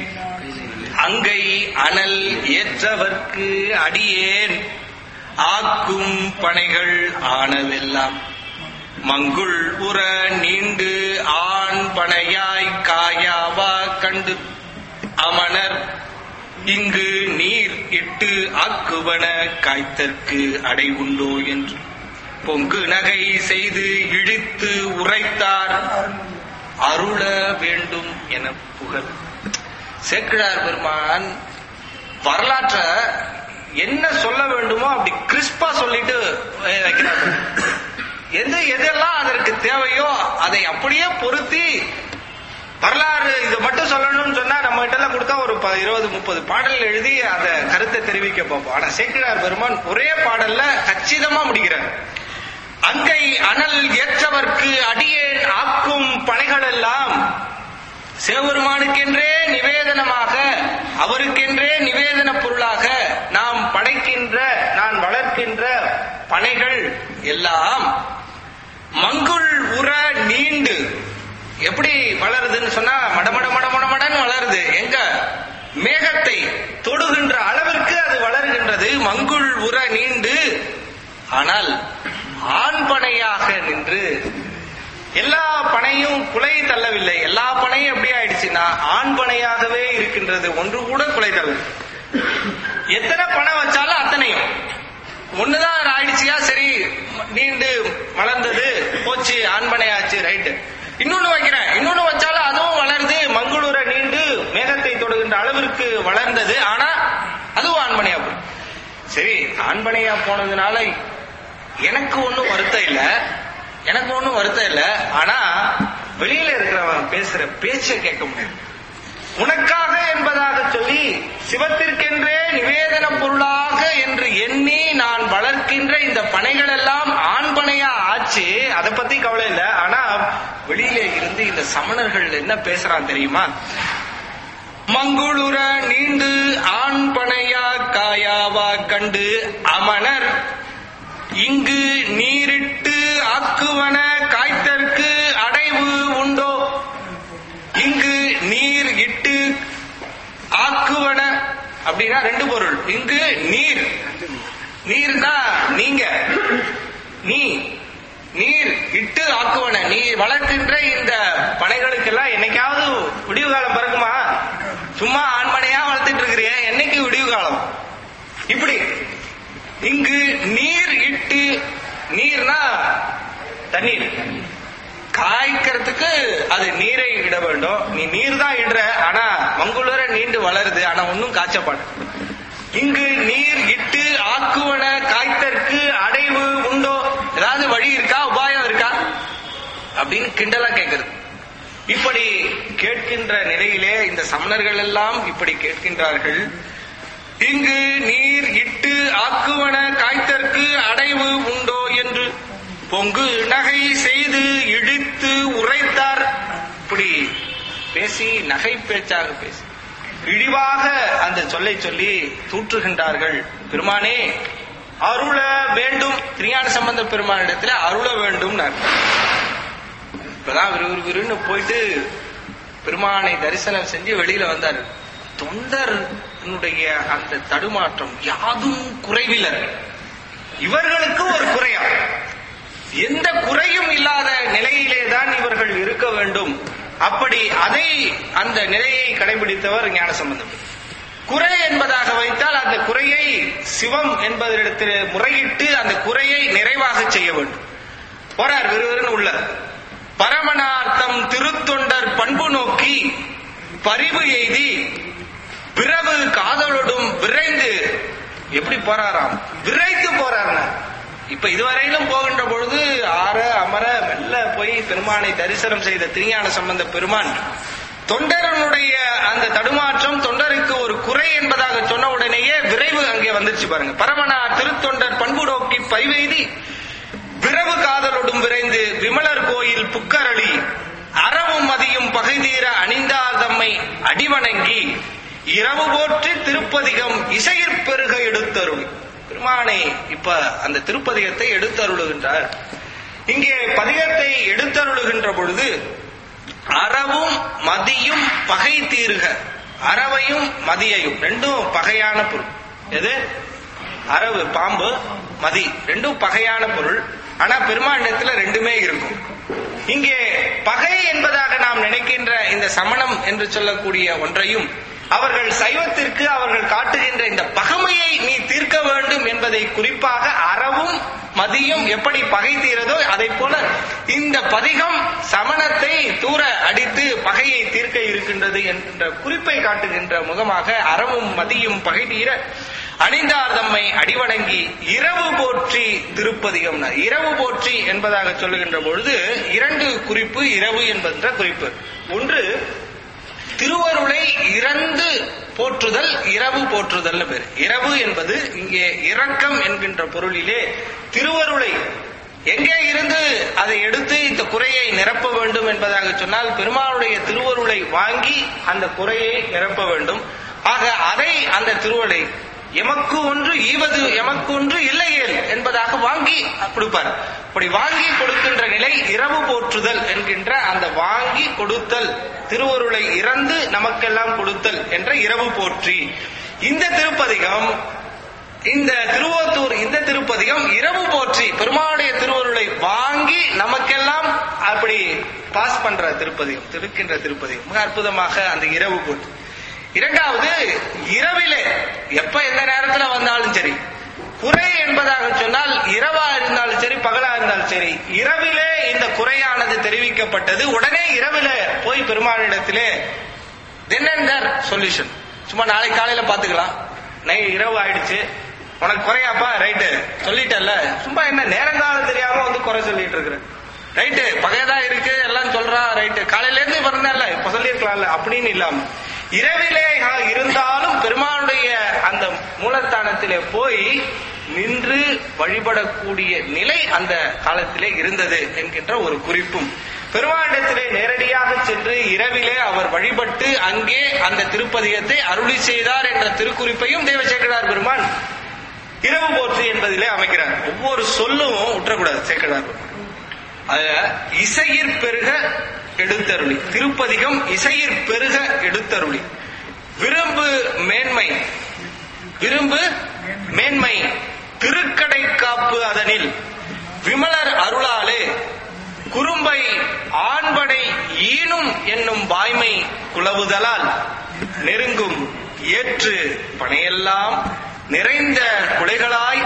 அங்கை அனல் ஏற்றவர்க்கு அடியேன் ஆக்கும் பனைகள் ஆனதெல்லாம் மங்குள் உற நீண்டு ஆண் பனையாய் காயாவா கண்டு அமணர் இங்கு நீர் இட்டு ஆக்குவன காய்த்தற்கு அடை உண்டோ என்று பொங்கு நகை செய்து இழித்து உரைத்தார் அருள வேண்டும் என புகழ் சேக்கிழார் பெருமான் வரலாற்ற என்ன சொல்ல வேண்டுமோ அப்படி கிறிஸ்பா சொல்லிட்டு வைக்கிறார் எது எதெல்லாம் அதற்கு தேவையோ அதை அப்படியே பொருத்தி வரலாறு இது மட்டும் சொல்லணும்னு சொன்னா நம்ம கிட்ட எல்லாம் கொடுத்தா ஒரு ப- இருபது முப்பது பாடல் எழுதி அத கருத்தை தெரிவிக்க பார்ப்போம் ஆனா சேக்கிழார் பெருமான் ஒரே பாடல்ல கச்சிதமா முடிக்கிறார் அங்கை அனல் ஏற்றவர்க்கு அடியேன் ஆக்கும் பனைகள் எல்லாம் சிவபெருமானுக்கென்றே நிவேதனமாக அவருக்கென்றே நிவேதன பொருளாக நாம் படைக்கின்ற நான் வளர்க்கின்ற பனைகள் எல்லாம் மங்குள் உற நீண்டு எப்படி வளருதுன்னு சொன்னா மடமட மடமடமடன்னு வளருது எங்க மேகத்தை தொடுகின்ற அளவிற்கு அது வளர்கின்றது மங்குள் உற நீண்டு ஆனால் ஆண் பனையாக நின்று எல்லா பனையும் குலை தள்ளவில்லை எல்லா பனையும் எப்படி ஆயிடுச்சுன்னா ஆண் பனையாகவே இருக்கின்றது ஒன்று கூட குலை தள்ள எத்தனை பனை வச்சாலும் அத்தனையும் ஒண்ணுதான் ஆயிடுச்சியா சரி நீண்டு வளர்ந்தது போச்சு ஆண்பனையாச்சு ரைட்டு இன்னொன்னு வைக்கிறேன் இன்னொன்னு வச்சாலும் அதுவும் வளருது மங்களூர நீண்டு மேகத்தை தொடுகின்ற அளவிற்கு வளர்ந்தது ஆனா அதுவும் ஆண்பனையா போய் சரி ஆண்பனையா போனதுனால எனக்கு ஒண்ணும் வருத்தம் இல்ல எனக்கு ஒண்ணும் வருத்தம் இல்ல ஆனா வெளியில இருக்கிறவன் பேசுற பேச்சை கேட்க முடியாது உனக்காக என்பதாக சொல்லி சிவத்திற்கென்றே நிவேதன பொருளாக என்று எண்ணி நான் வளர்க்கின்ற இந்த பனைகள் எல்லாம் ஆண் பனையா ஆச்சு அதை பத்தி கவலை இல்ல ஆனா வெளியில இருந்து இந்த சமணர்கள் என்ன பேசுறான் தெரியுமா மங்குளுர நீண்டு ஆண் பனையா காயாவா கண்டு அமணர் இங்கு நீரிட்டு ஆக்குவன காய்த்தற்கு அடைவு உண்டோ இங்கு நீர் இட்டு ஆக்குவன அப்படின்னா ரெண்டு பொருள் இங்கு நீர் நீர்னா நீங்க நீ நீர் இட்டு ஆக்குவன நீ வளர்க்கின்ற இந்த பனைகளுக்கெல்லாம் என்னைக்காவது விடிவு காலம் பிறகுமா சும்மா ஆண்மனையா வளர்த்துட்டு இருக்கிறிய என்னைக்கு விடிவு காலம் இப்படி இங்கு நீர் இட்டு நீர்னா தண்ணீர் காய்க்கிறதுக்கு அது நீரை இட வேண்டும் நீ நீர் தான் வளருது ஆனா ஒன்னும் காய்ச்சப்பாடு இங்கு நீர் இட்டு ஆக்குவன காய்த்தற்கு அடைவு உண்டோ ஏதாவது வழி இருக்கா உபாயம் இருக்கா அப்படின்னு கிண்டலா கேட்கிறது இப்படி கேட்கின்ற நிலையிலே இந்த சமணர்கள் எல்லாம் இப்படி கேட்கின்றார்கள் இங்கு நீர் இட்டு ஆக்குவன காய்த்தற்கு அடைவு உண்டோ என்று பொங்கு நகை செய்து இழித்து உரைத்தார் இப்படி பேசி நகை பேச்சாக பேசி இழிவாக அந்த சொல்லை சொல்லி தூற்றுகின்றார்கள் பெருமானே அருள வேண்டும் திருஞான சம்பந்த பெருமானிடத்துல அருள வேண்டும் இப்பதான் விறு விறு விறுன்னு போயிட்டு பெருமானை தரிசனம் செஞ்சு வெளியில வந்தாரு தொண்டருடைய அந்த தடுமாற்றம் யாதும் குறைவிலர் இவர்களுக்கு ஒரு குறையா எந்த குறையும் இல்லாத நிலையிலே தான் இவர்கள் இருக்க வேண்டும் அப்படி அதை அந்த நிலையை கடைபிடித்தவர் ஞானசம்பந்தம் குறை என்பதாக வைத்தால் அந்த குறையை சிவம் என்பதனிடத்தில் முறையிட்டு அந்த குறையை நிறைவாக செய்ய வேண்டும் போறார் விறுவிறுன்னு உள்ள பரமனார்த்தம் திருத்தொண்டர் பண்பு நோக்கி பரிவு எய்தி பிறவு காதலோடும் விரைந்து எப்படி போறாராம் விரைந்து போறாருன்னா இப்ப இதுவரையிலும் போகின்ற பொழுது ஆற அமர மெல்ல போய் பெருமானை தரிசனம் செய்த திருஞான சம்பந்த பெருமான் தொண்டரனுடைய அந்த தடுமாற்றம் தொண்டருக்கு ஒரு குறை என்பதாக சொன்ன உடனேயே விரைவு அங்கே வந்துருச்சு பாருங்க பரமனார் திருத்தொண்டர் பண்பு நோக்கி பரிவெய்தி விரவு காதலோடும் விரைந்து விமலர் கோயில் புக்கரளி அறவும் மதியும் பகைதீர அணிந்தார் தம்மை அடிவணங்கி இரவு போற்றி திருப்பதிகம் இசையிற் பெருக எடுத்தருள் பெருமானை இப்ப அந்த திருப்பதிகத்தை எடுத்தருளுகின்றார் இங்கே பதிகத்தை எடுத்தருளுகின்ற பொழுது அறவும் மதியும் பகை தீருக அறவையும் மதியையும் ரெண்டும் பகையான பொருள் எது அரவு பாம்பு மதி ரெண்டும் பகையான பொருள் ஆனா பெருமாண்டத்துல ரெண்டுமே இருக்கும் இங்கே பகை என்பதாக நாம் நினைக்கின்ற இந்த சமணம் என்று சொல்லக்கூடிய ஒன்றையும் அவர்கள் சைவத்திற்கு அவர்கள் காட்டுகின்ற இந்த பகமையை நீ தீர்க்க வேண்டும் என்பதை குறிப்பாக அறவும் மதியும் எப்படி பகை தீரதோ அதை போல இந்த பதிகம் சமணத்தை தூர அடித்து பகையை தீர்க்க இருக்கின்றது என்கின்ற குறிப்பை காட்டுகின்ற முகமாக அறவும் மதியும் பகை தீர அணிந்தார் தம்மை அடிவணங்கி இரவு போற்றி திருப்பதிகம் இரவு போற்றி என்பதாக சொல்லுகின்ற பொழுது இரண்டு குறிப்பு இரவு என்பன்ற குறிப்பு ஒன்று திருவருளை இறந்து போற்றுதல் இரவு போற்றுதல் பேர் இரவு என்பது இங்கே இரக்கம் என்கின்ற பொருளிலே திருவருளை எங்கே இருந்து அதை எடுத்து இந்த குறையை நிரப்ப வேண்டும் என்பதாக சொன்னால் பெருமாளுடைய திருவருளை வாங்கி அந்த குறையை நிரப்ப வேண்டும் ஆக அதை அந்த திருவருளை எமக்கு ஒன்று ஈவது எமக்கு ஒன்று இல்லையேல் என்பதாக வாங்கி கொடுப்பார் அப்படி வாங்கி கொடுக்கின்ற நிலை இரவு போற்றுதல் என்கின்ற அந்த வாங்கி கொடுத்தல் திருவருளை இறந்து நமக்கெல்லாம் கொடுத்தல் என்ற இரவு போற்றி இந்த திருப்பதிகம் இந்த திருவோத்தூர் இந்த திருப்பதிகம் இரவு போற்றி பெருமாளுடைய திருவருளை வாங்கி நமக்கெல்லாம் அப்படி பாஸ் பண்ற திருப்பதிகம் திருக்கின்ற திருப்பதிகம் மிக அற்புதமாக அந்த இரவு போற்றி இரண்டாவது இரவிலே எப்ப எந்த நேரத்துல வந்தாலும் சரி குறை என்பதாக சொன்னால் இரவா இருந்தாலும் சரி பகலா இருந்தாலும் சரி இரவிலே இந்த குறையானது தெரிவிக்கப்பட்டது உடனே இரவில போய் பெருமாளிடத்திலே தென் அண்ட் தர் சொல்யூஷன் சும்மா நாளை காலையில பாத்துக்கலாம் நை இரவு ஆயிடுச்சு உனக்கு குறையாப்பா ரைட்டு சொல்லிட்டல்ல சும்மா என்ன நேரங்காலம் தெரியாம வந்து குறை சொல்லிட்டு இருக்கிற ரைட்டு பகையதான் இருக்கு எல்லாம் சொல்றா ரைட்டு காலையில இருந்து பிறந்தல இப்ப சொல்லியிருக்கலாம்ல அப்படின்னு இல்லாம இரவிலே இருந்தாலும் பெருமானுடைய அந்த மூலஸ்தானத்திலே போய் நின்று வழிபடக்கூடிய நிலை அந்த காலத்திலே இருந்தது என்கின்ற ஒரு குறிப்பும் பெருமாண்டத்திலே நேரடியாக சென்று இரவிலே அவர் வழிபட்டு அங்கே அந்த திருப்பதிகத்தை அருளி செய்தார் என்ற திருக்குறிப்பையும் தேவசேகரார் பெருமான் இரவு போற்று என்பதிலே அமைக்கிறார் ஒவ்வொரு சொல்லும் விட்டுறக்கூடாது சேக்கடார் அத இசையிற் பெருக எடுத்தருளி திருப்பதிகம் இசையிற் பெருக எடுத்தருளி விரும்பு மேன்மை விரும்பு மேன்மை திருக்கடை காப்பு அதனில் விமலர் அருளாலே குறும்பை ஆண்படை ஈனும் என்னும் வாய்மை குளவுதலால் நெருங்கும் ஏற்று பனையெல்லாம் நிறைந்த குலைகளாய்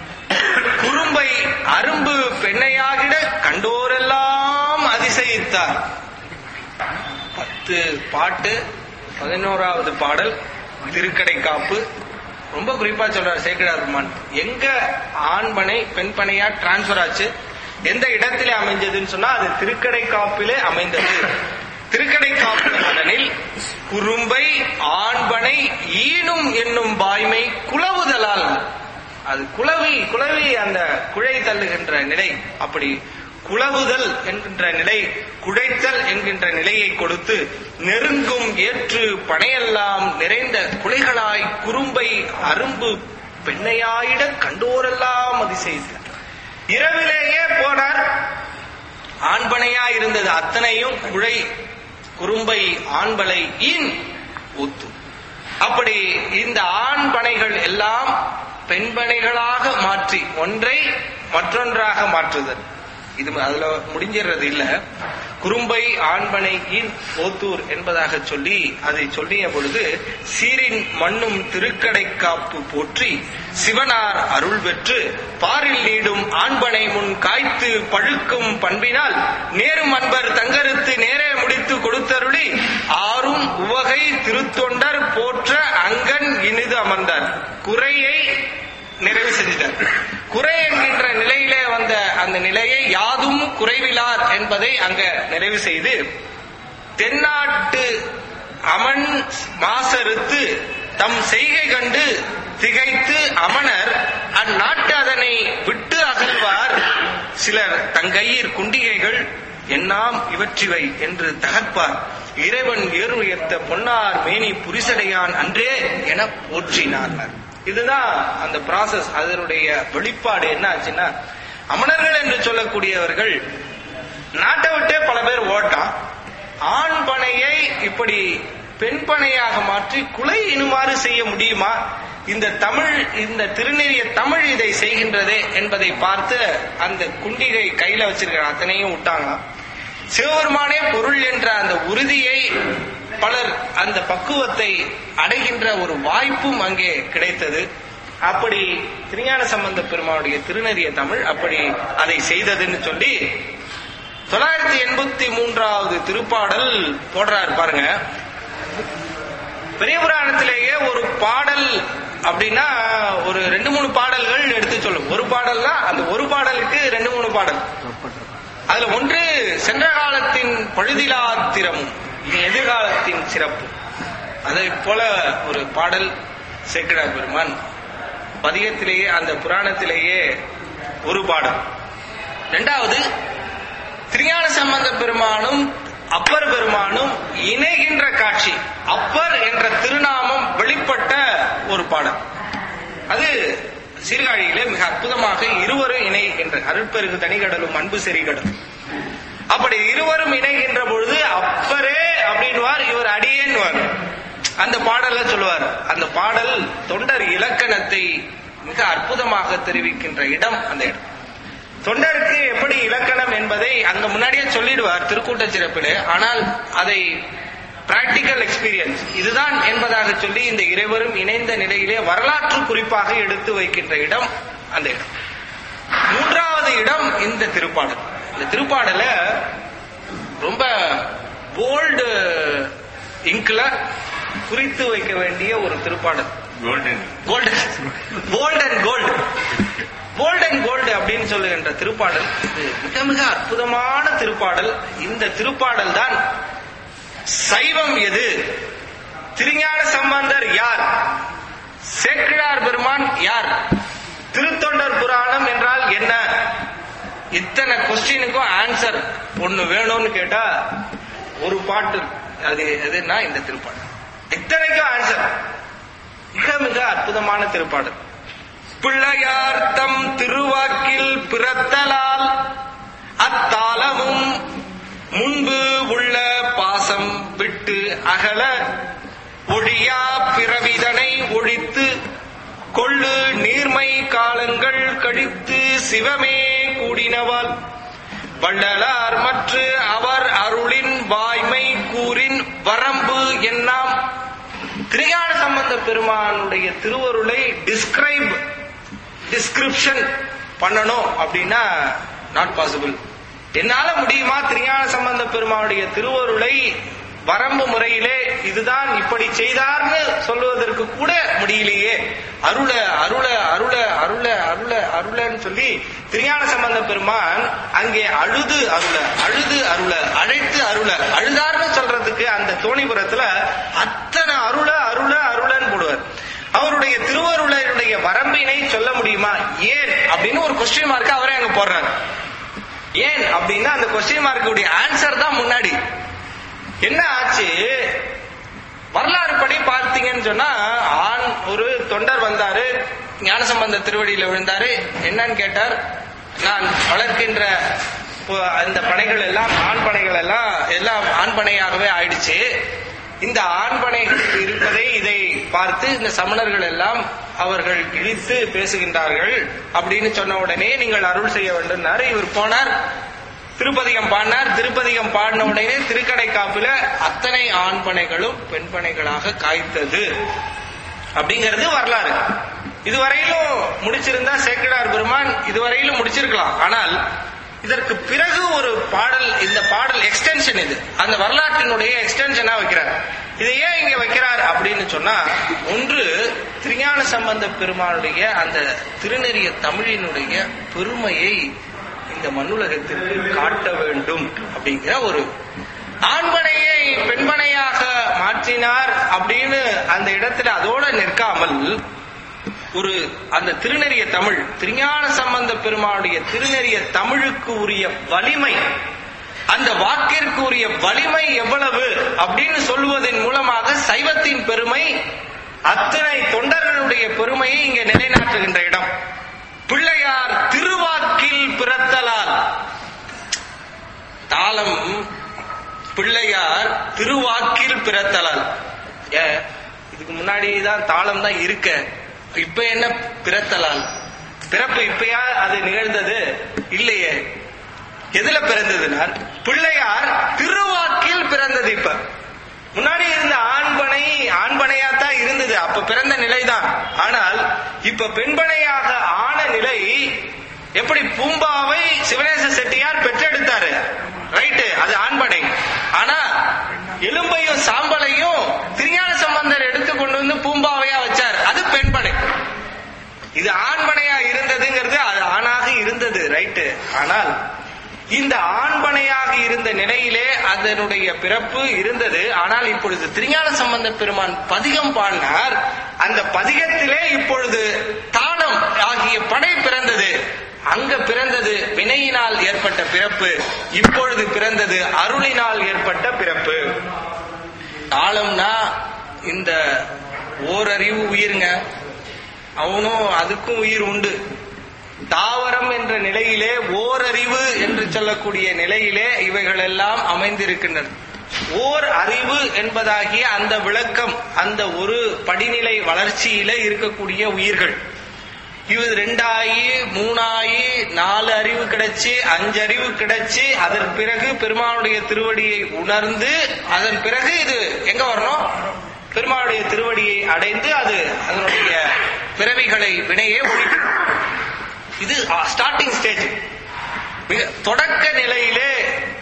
குறும்பை அரும்பு பெண்ணையாகிட கண்டோரெல்லாம் அதிசயித்தார் பத்து பாட்டு பதினோராவது பாடல் திருக்கடை காப்பு ரொம்ப குறிப்பா சொல்றார் சேக்கிடார் பெருமான் எங்க ஆண்பனை பெண்பனையா டிரான்ஸ்பர் ஆச்சு எந்த இடத்திலே அமைஞ்சதுன்னு சொன்னா அது திருக்கடை காப்பிலே அமைந்தது திருக்கடை காப்பு அதனில் குறும்பை ஆண்பனை ஈனும் என்னும் வாய்மை குலவுதலால் அது குளவி குளவி அந்த குழை தள்ளுகின்ற நிலை அப்படி குளவுதல் என்கின்ற நிலை குழைத்தல் என்கின்ற நிலையை கொடுத்து நெருங்கும் ஏற்று பனையெல்லாம் நிறைந்த குலைகளாய் குறும்பை அரும்பு பெண்ணையாயிட கண்டோரெல்லாம் அதிசயித்தார் இரவிலேயே போனார் ஆண்பனையா இருந்தது அத்தனையும் குழை குறும்பை ஆண்பலை ஈன் ஒத்து அப்படி இந்த ஆண்பனைகள் எல்லாம் பெண்பனைகளாக மாற்றி ஒன்றை மற்றொன்றாக மாற்றுதல் இது அதுல முடிஞ்சிடுறது இல்ல குறும்பை ஆண்பனை ஈன் ஓத்தூர் என்பதாக சொல்லி அதை சொல்லிய பொழுது சீரின் மண்ணும் திருக்கடை காப்பு போற்றி சிவனார் அருள் பெற்று பாரில் நீடும் ஆண்பனை முன் காய்த்து பழுக்கும் பண்பினால் நேரும் அன்பர் தங்கருத்து நேரே முடித்து கொடுத்தருளி ஆறும் உவகை திருத்தொண்டர் போற்ற அங்கன் இனிது அமர்ந்தார் குறையை நிறைவு செஞ்சிட்டார் குறை என்கின்ற நிலையிலே வந்த அந்த நிலையை யாதும் குறைவிலார் என்பதை அங்க நிறைவு செய்து தென்னாட்டு அமன் மாசறுத்து தம் செய்கை கண்டு திகைத்து அமணர் அந்நாட்டு அதனை விட்டு அகழ்வார் சிலர் தங்கையீர் குண்டிகைகள் என்னாம் இவற்றிவை என்று தகர்ப்பார் இறைவன் ஏறு உயர்த்த பொன்னார் மேனி புரிசடையான் அன்றே என போற்றினார் இதுதான் அந்த ப்ராசஸ் அதனுடைய வெளிப்பாடு என்ன ஆச்சுன்னா அமணர்கள் என்று சொல்லக்கூடியவர்கள் நாட்டை விட்டே பல பேர் ஓட்டான் ஆண் பனையை இப்படி பெண் பனையாக மாற்றி குலை இனுமாறு செய்ய முடியுமா இந்த தமிழ் இந்த திருநெறிய தமிழ் இதை செய்கின்றதே என்பதை பார்த்து அந்த குண்டிகை கையில வச்சிருக்கிற அத்தனையும் விட்டாங்க சிவபெருமானே பொருள் என்ற அந்த உறுதியை பலர் அந்த பக்குவத்தை அடைகின்ற ஒரு வாய்ப்பும் அங்கே கிடைத்தது அப்படி திருஞான சம்பந்த பெருமானுடைய திருநெறிய தமிழ் அப்படி அதை செய்ததுன்னு சொல்லி தொள்ளாயிரத்தி எண்பத்தி மூன்றாவது திருப்பாடல் போடுறாரு பாருங்க பெரிய புராணத்திலேயே ஒரு பாடல் அப்படின்னா ஒரு ரெண்டு மூணு பாடல்கள் எடுத்து சொல்லும் ஒரு பாடல்னா அந்த ஒரு பாடலுக்கு ரெண்டு மூணு பாடல் அதுல ஒன்று சென்ற காலத்தின் பழுதிலாத்திரமும் இனி எதிர்காலத்தின் சிறப்பு அதை போல ஒரு பாடல் சேக்கிடார் பெருமான் பதிகத்திலேயே அந்த புராணத்திலேயே ஒரு பாடல் இரண்டாவது திருஞான சம்பந்த பெருமானும் அப்பர் பெருமானும் இணைகின்ற காட்சி அப்பர் என்ற திருநாமம் வெளிப்பட்ட ஒரு பாடல் அது சீர்காழியிலே மிக அற்புதமாக இருவரும் இணைகின்ற அருட்பெருகு தனிகடலும் அன்பு செறிகடலும் அப்படி இருவரும் இணைகின்ற பொழுது அப்பரே அப்படின்வார் இவர் அடியேன்வார் அந்த பாடல்ல சொல்லுவார் அந்த பாடல் தொண்டர் இலக்கணத்தை மிக அற்புதமாக தெரிவிக்கின்ற இடம் அந்த இடம் தொண்டருக்கு எப்படி இலக்கணம் என்பதை அங்க முன்னாடியே சொல்லிடுவார் திருக்கூட்ட சிறப்பிலே ஆனால் அதை பிராக்டிக்கல் எக்ஸ்பீரியன்ஸ் இதுதான் என்பதாக சொல்லி இந்த இருவரும் இணைந்த நிலையிலே வரலாற்று குறிப்பாக எடுத்து வைக்கின்ற இடம் அந்த இடம் மூன்றாவது இடம் இந்த திருப்பாடல் இந்த திருப்பாடல ரொம்ப போல்டு இங்க்ல குறித்து வைக்க வேண்டிய ஒரு திருப்பாடல் golden golden gold and gold gold and gold அப்படின்னு சொல்லுகின்ற திருப்பாடல் இது மிக மிக அற்புதமான திருப்பாடல் இந்த திருப்பாடல் தான் சைவம் எது திருஞான சம்பந்தர் யார் சேக்கிழார் பெருமான் யார் திருத்தொண்டர் புராணம் என்றால் என்ன இத்தனை கொஸ்டினுக்கும் ஆன்சர் ஒண்ணு வேணும்னு கேட்டா ஒரு பாட்டு அது எதுன்னா இந்த திருப்பாடல் இத்தனைக்கும் ஆன்சர் மிக மிக அற்புதமான திருப்பாடல் பிள்ளையார் தம் திருவாக்கில் பிறத்தலால் அத்தாலமும் முன்பு உள்ள பாசம் விட்டு அகல ஒழியா பிறவிதனை ஒழித்து கொள்ளு நீர்மை காலங்கள் கழித்து சிவமே கூடினவால் வள்ளலார் மற்ற அவர் அருளின் வாய்மை கூறின் வரம்பு என்னாம் திரியான சம்பந்த பெருமானுடைய திருவருளை டிஸ்கிரைப் டிஸ்கிரிப்ஷன் பண்ணணும் அப்படின்னா நாட் பாசிபிள் என்னால முடியுமா திரியான சம்பந்த பெருமானுடைய திருவருளை வரம்பு முறையிலே இதுதான் இப்படி செய்தார்னு சொல்லுவதற்கு கூட முடியலையே அருள அருள அருள அருள அருள அருளன்னு சொல்லி திருஞான சம்பந்த பெருமான் அங்கே அழுது அருள அழுது அருள அழைத்து அருள அழுதார்னு சொல்றதுக்கு அந்த தோணிபுரத்துல அத்தனை அருள அருள அருளன்னு போடுவார் அவருடைய திருவருளையுடைய வரம்பினை சொல்ல முடியுமா ஏன் அப்படின்னு ஒரு கொஸ்டின் மார்க் அவரே அங்க போடுறாரு ஏன் அப்படின்னா அந்த கொஸ்டின் மார்க்குடைய ஆன்சர் தான் முன்னாடி என்ன ஆச்சு வரலாறு படி பார்த்தீங்கன்னு சொன்னா ஆண் ஒரு தொண்டர் வந்தாரு ஞானசம்பந்த திருவடியில விழுந்தாரு என்னன்னு கேட்டார் நான் வளர்க்கின்ற பு- அந்த பனைகள் எல்லாம் ஆண் பனைகள் எல்லாம் எல்லாம் ஆண் பனையாகவே ஆயிடுச்சு இந்த ஆண் பனைகள் இருப்பதை இதை பார்த்து இந்த சமணர்கள் எல்லாம் அவர்கள் இழித்து பேசுகின்றார்கள் அப்படின்னு சொன்ன உடனே நீங்கள் அருள் செய்ய வேண்டும்னாரு இவர் போனார் திருப்பதிகம் பாடினார் திருப்பதிகம் பாடின உடனே திருக்கடை காப்புல அத்தனை ஆண் பனைகளும் பெண் பனைகளாக காய்த்தது அப்படிங்கிறது வரலாறு இதுவரையிலும் முடிச்சிருந்தா சேக்கிடார் பெருமான் இதுவரையிலும் முடிச்சிருக்கலாம் ஆனால் இதற்கு பிறகு ஒரு பாடல் இந்த பாடல் எக்ஸ்டென்ஷன் இது அந்த வரலாற்றினுடைய எக்ஸ்டென்ஷனா வைக்கிறார் இதை ஏன் இங்க வைக்கிறார் அப்படின்னு சொன்னா ஒன்று திருஞான சம்பந்த பெருமானுடைய அந்த திருநெறிய தமிழினுடைய பெருமையை இந்த மண்ணுலகத்திற்கு காட்ட வேண்டும் அப்படிங்கிற ஒரு ஆண்பனையை பெண்பனையாக மாற்றினார் அப்படின்னு அந்த இடத்துல அதோட நிற்காமல் ஒரு அந்த திருநெறிய தமிழ் திருஞான சம்பந்த பெருமானுடைய திருநெறிய தமிழுக்கு உரிய வலிமை அந்த வாக்கிற்கு உரிய வலிமை எவ்வளவு அப்படின்னு சொல்லுவதன் மூலமாக சைவத்தின் பெருமை அத்தனை தொண்டர்களுடைய பெருமையை இங்கே நிலைநாட்டுகின்ற இடம் பிள்ளையார் திருவாக்கில் பிறத்தலால் தாளம் பிள்ளையார் திருவாக்கில் பிறத்தலால் ஏ இதுக்கு முன்னாடி தான் தாளம் தான் இருக்க இப்ப என்ன பிறத்தலால் பிறப்பு இப்பயா அது நிகழ்ந்தது இல்லையே எதுல பிறந்ததுனால் பிள்ளையார் திருவாக்கில் பிறந்தது இப்ப முன்னாடி இருந்த ஆண்பனை ஆண்பனையா தான் இருந்தது அப்ப பிறந்த நிலைதான் ஆனால் இப்ப பெண்பனையாக ஆன நிலை எப்படி பூம்பாவை சிவனேச செட்டியார் பெற்றெடுத்தாரு ரைட்டு அது ஆண்பனை ஆனா எலும்பையும் சாம்பலையும் திருஞான சம்பந்தர் எடுத்து கொண்டு வந்து பூம்பாவையா வச்சார் அது பெண்பனை இது ஆண்பனையா இருந்ததுங்கிறது அது ஆணாக இருந்தது ரைட்டு ஆனால் இந்த ஆண்பனையாக இருந்த நிலையிலே அதனுடைய பிறப்பு இருந்தது ஆனால் இப்பொழுது திருஞான சம்பந்த பெருமான் பதிகம் பாடினார் அந்த பதிகத்திலே இப்பொழுது தாளம் ஆகிய படை பிறந்தது அங்க பிறந்தது வினையினால் ஏற்பட்ட பிறப்பு இப்பொழுது பிறந்தது அருளினால் ஏற்பட்ட பிறப்பு தாளம்னா இந்த ஓரறிவு உயிருங்க அவனும் அதுக்கும் உயிர் உண்டு தாவரம் என்ற நிலையிலே ஓரறிவு என்று சொல்லக்கூடிய நிலையிலே இவைகள் எல்லாம் அமைந்திருக்கின்றன ஓர் அறிவு என்பதாகிய அந்த விளக்கம் அந்த ஒரு படிநிலை வளர்ச்சியில இருக்கக்கூடிய உயிர்கள் இது ரெண்டாயி மூணாயி நாலு அறிவு கிடைச்சு அஞ்சு அறிவு கிடைச்சு அதன் பிறகு பெருமானுடைய திருவடியை உணர்ந்து அதன் பிறகு இது எங்க வரணும் பெருமானுடைய திருவடியை அடைந்து அது அதனுடைய பிறவிகளை வினையே ஒழிக்கும் இது ஸ்டார்டிங் ஸ்டேஜ் மிக தொடக்க நிலையிலே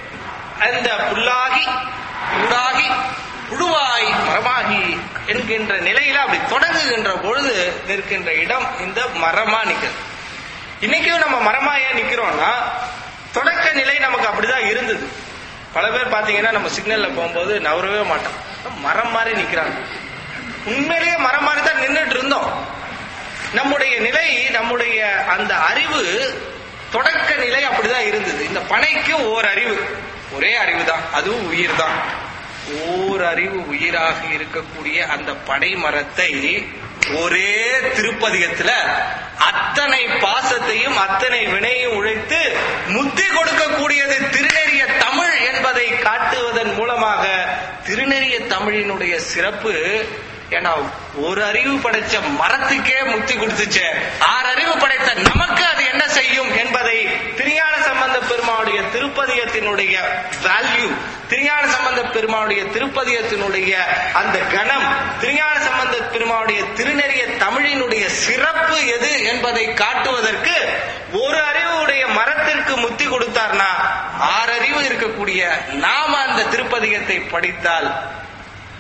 அந்த புல்லாகி உடாகி புழுவாய் மரமாகி என்கின்ற நிலையில அப்படி தொடங்குகின்ற பொழுது நிற்கின்ற இடம் இந்த மரமா நிக்கிறது இன்னைக்கும் நம்ம மரமா ஏன் நிக்கிறோம்னா தொடக்க நிலை நமக்கு அப்படிதான் இருந்தது பல பேர் பாத்தீங்கன்னா நம்ம சிக்னல்ல போகும்போது நவரவே மாட்டோம் மரம் மாதிரி நிக்கிறாங்க உண்மையிலேயே மரம் மாதிரி தான் நின்றுட்டு இருந்தோம் நம்முடைய நிலை நம்முடைய அந்த அறிவு தொடக்க நிலை அப்படிதான் இருந்தது இந்த பனைக்கு ஓர் அறிவு ஒரே அறிவு தான் அதுவும் உயிர் தான் ஓர் அறிவு உயிராக இருக்கக்கூடிய அந்த பனை மரத்தை ஒரே திருப்பதிகத்துல அத்தனை பாசத்தையும் அத்தனை வினையும் உழைத்து முத்தி கொடுக்கக்கூடியது திருநெறிய தமிழ் என்பதை காட்டுவதன் மூலமாக திருநெறிய தமிழினுடைய சிறப்பு ஏன்னா ஒரு அறிவு படைச்ச மரத்துக்கே முத்தி கொடுத்துச்சு ஆறு அறிவு படைத்த நமக்கு அது என்ன செய்யும் என்பதை திருஞான சம்பந்த பெருமானுடைய திருப்பதியத்தினுடைய வேல்யூ திருஞான சம்பந்த பெருமானுடைய திருப்பதியத்தினுடைய அந்த கணம் திருஞான சம்பந்த பெருமானுடைய திருநெறிய தமிழினுடைய சிறப்பு எது என்பதை காட்டுவதற்கு ஒரு அறிவு உடைய மரத்திற்கு முத்தி கொடுத்தார்னா ஆறு அறிவு இருக்கக்கூடிய நாம அந்த திருப்பதிகத்தை படித்தால்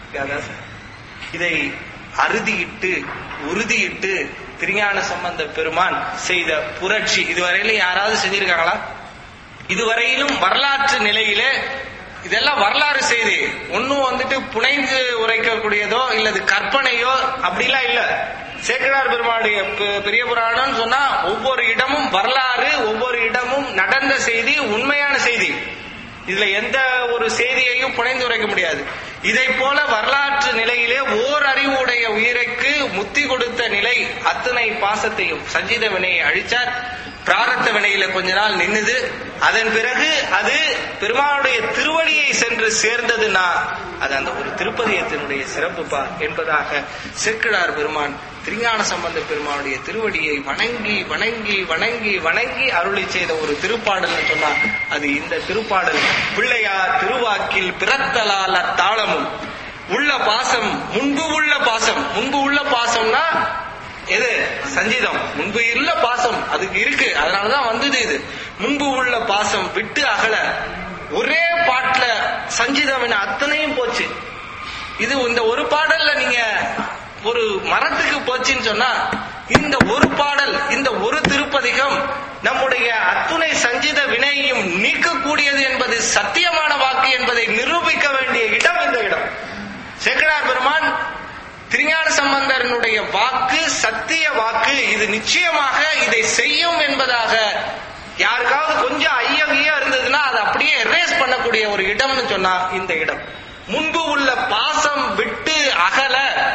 வியாதாசம் இதை அறுதியிட்டு உறுதியிட்டு திருஞான சம்பந்த பெருமான் செய்த புரட்சி இதுவரையிலும் யாராவது செஞ்சிருக்காங்களா இதுவரையிலும் வரலாற்று நிலையிலே இதெல்லாம் வரலாறு செய்தி ஒன்னும் வந்துட்டு புனைந்து உரைக்கக்கூடியதோ இல்லது கற்பனையோ அப்படிலாம் இல்ல சேக்கடார் பெருமாளுடைய பெ- பெரிய புராணம்னு சொன்னா ஒவ்வொரு இடமும் வரலாறு ஒவ்வொரு இடமும் நடந்த செய்தி உண்மையான செய்தி இதுல எந்த ஒரு செய்தியையும் புனைந்து உரைக்க முடியாது இதை போல வரலாற்று நிலையிலே ஓர் அறிவுடைய உயிருக்கு முத்தி கொடுத்த நிலை அத்தனை பாசத்தையும் சஞ்சீத வினையை அழிச்சார் பிராரத்த வினையில கொஞ்ச நாள் நின்னுது அதன் பிறகு அது பெருமாளுடைய திருவடியை சென்று சேர்ந்ததுன்னா அது அந்த ஒரு திருப்பதியத்தினுடைய சிறப்புப்பா என்பதாக செக்கிழார் பெருமான் திருஞான சம்பந்த பெருமானுடைய திருவடியை வணங்கி வணங்கி வணங்கி வணங்கி அருளி செய்த ஒரு திருப்பாடல்னு சொன்னா அது இந்த திருப்பாடல் பிள்ளையார் திருவாக்கில் பிறத்தலால தாளமும் உள்ள பாசம் முன்பு உள்ள பாசம் முன்பு உள்ள பாசம்னா எது சஞ்சீதம் முன்பு உள்ள பாசம் அதுக்கு இருக்கு அதனாலதான் வந்தது இது முன்பு உள்ள பாசம் விட்டு அகல ஒரே பாட்டுல சஞ்சீதம் என அத்தனையும் போச்சு இது இந்த ஒரு பாடல்ல நீங்க ஒரு மரத்துக்கு போச்சுன்னு சொன்னா இந்த ஒரு பாடல் இந்த ஒரு திருப்பதிகம் நம்முடைய அத்துணை சஞ்சித வினையையும் நீக்கக்கூடியது என்பது சத்தியமான வாக்கு என்பதை நிரூபிக்க வேண்டிய இடம் இந்த இடம் சேக்கடார் பெருமான் திருஞான சம்பந்தரனுடைய வாக்கு சத்திய வாக்கு இது நிச்சயமாக இதை செய்யும் என்பதாக யாருக்காவது கொஞ்சம் ஐயம் ஐயம் இருந்ததுன்னா அதை அப்படியே எரேஸ் பண்ணக்கூடிய ஒரு இடம்னு சொன்னா இந்த இடம் முன்பு உள்ள பாசம் விட்டு அகல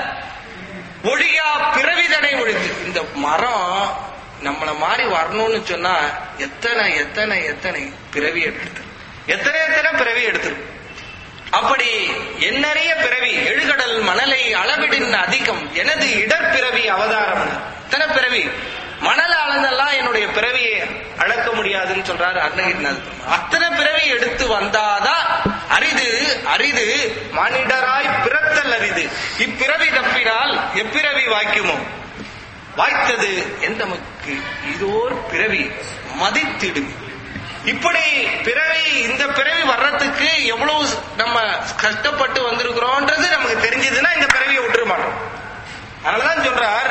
ஒழியா பிறவிதனை ஒழித்து இந்த மரம் நம்மள மாதிரி வரணும்னு சொன்னா எத்தனை எத்தனை எத்தனை பிறவி எடுத்து எத்தனை எத்தனை பிறவி எடுத்துரும் அப்படி எண்ணறிய பிறவி எழுகடல் மணலை அளவிடின் அதிகம் எனது இடர்பிறவி அவதாரம் எத்தனை பிறவி மணல் அளந்தெல்லாம் என்னுடைய பிறவியை அளக்க முடியாதுன்னு சொல்றாரு அருணகிரிநாத் அத்தனை பிறவி எடுத்து வந்தாதான் அரிது அரிது மானிடராய் பிறத்தல் அரிது இப்பிறவி தப்பினால் எப்பிறவி வாய்க்குமோ வாய்த்தது எந்தமக்கு இதோர் பிறவி மதித்திடும் இப்படி பிறவி இந்த பிறவி வர்றதுக்கு எவ்வளவு நம்ம கஷ்டப்பட்டு வந்திருக்கிறோம்ன்றது நமக்கு தெரிஞ்சதுன்னா இந்த பிறவியை விட்டுற மாட்டோம் அதனாலதான் சொல்றார்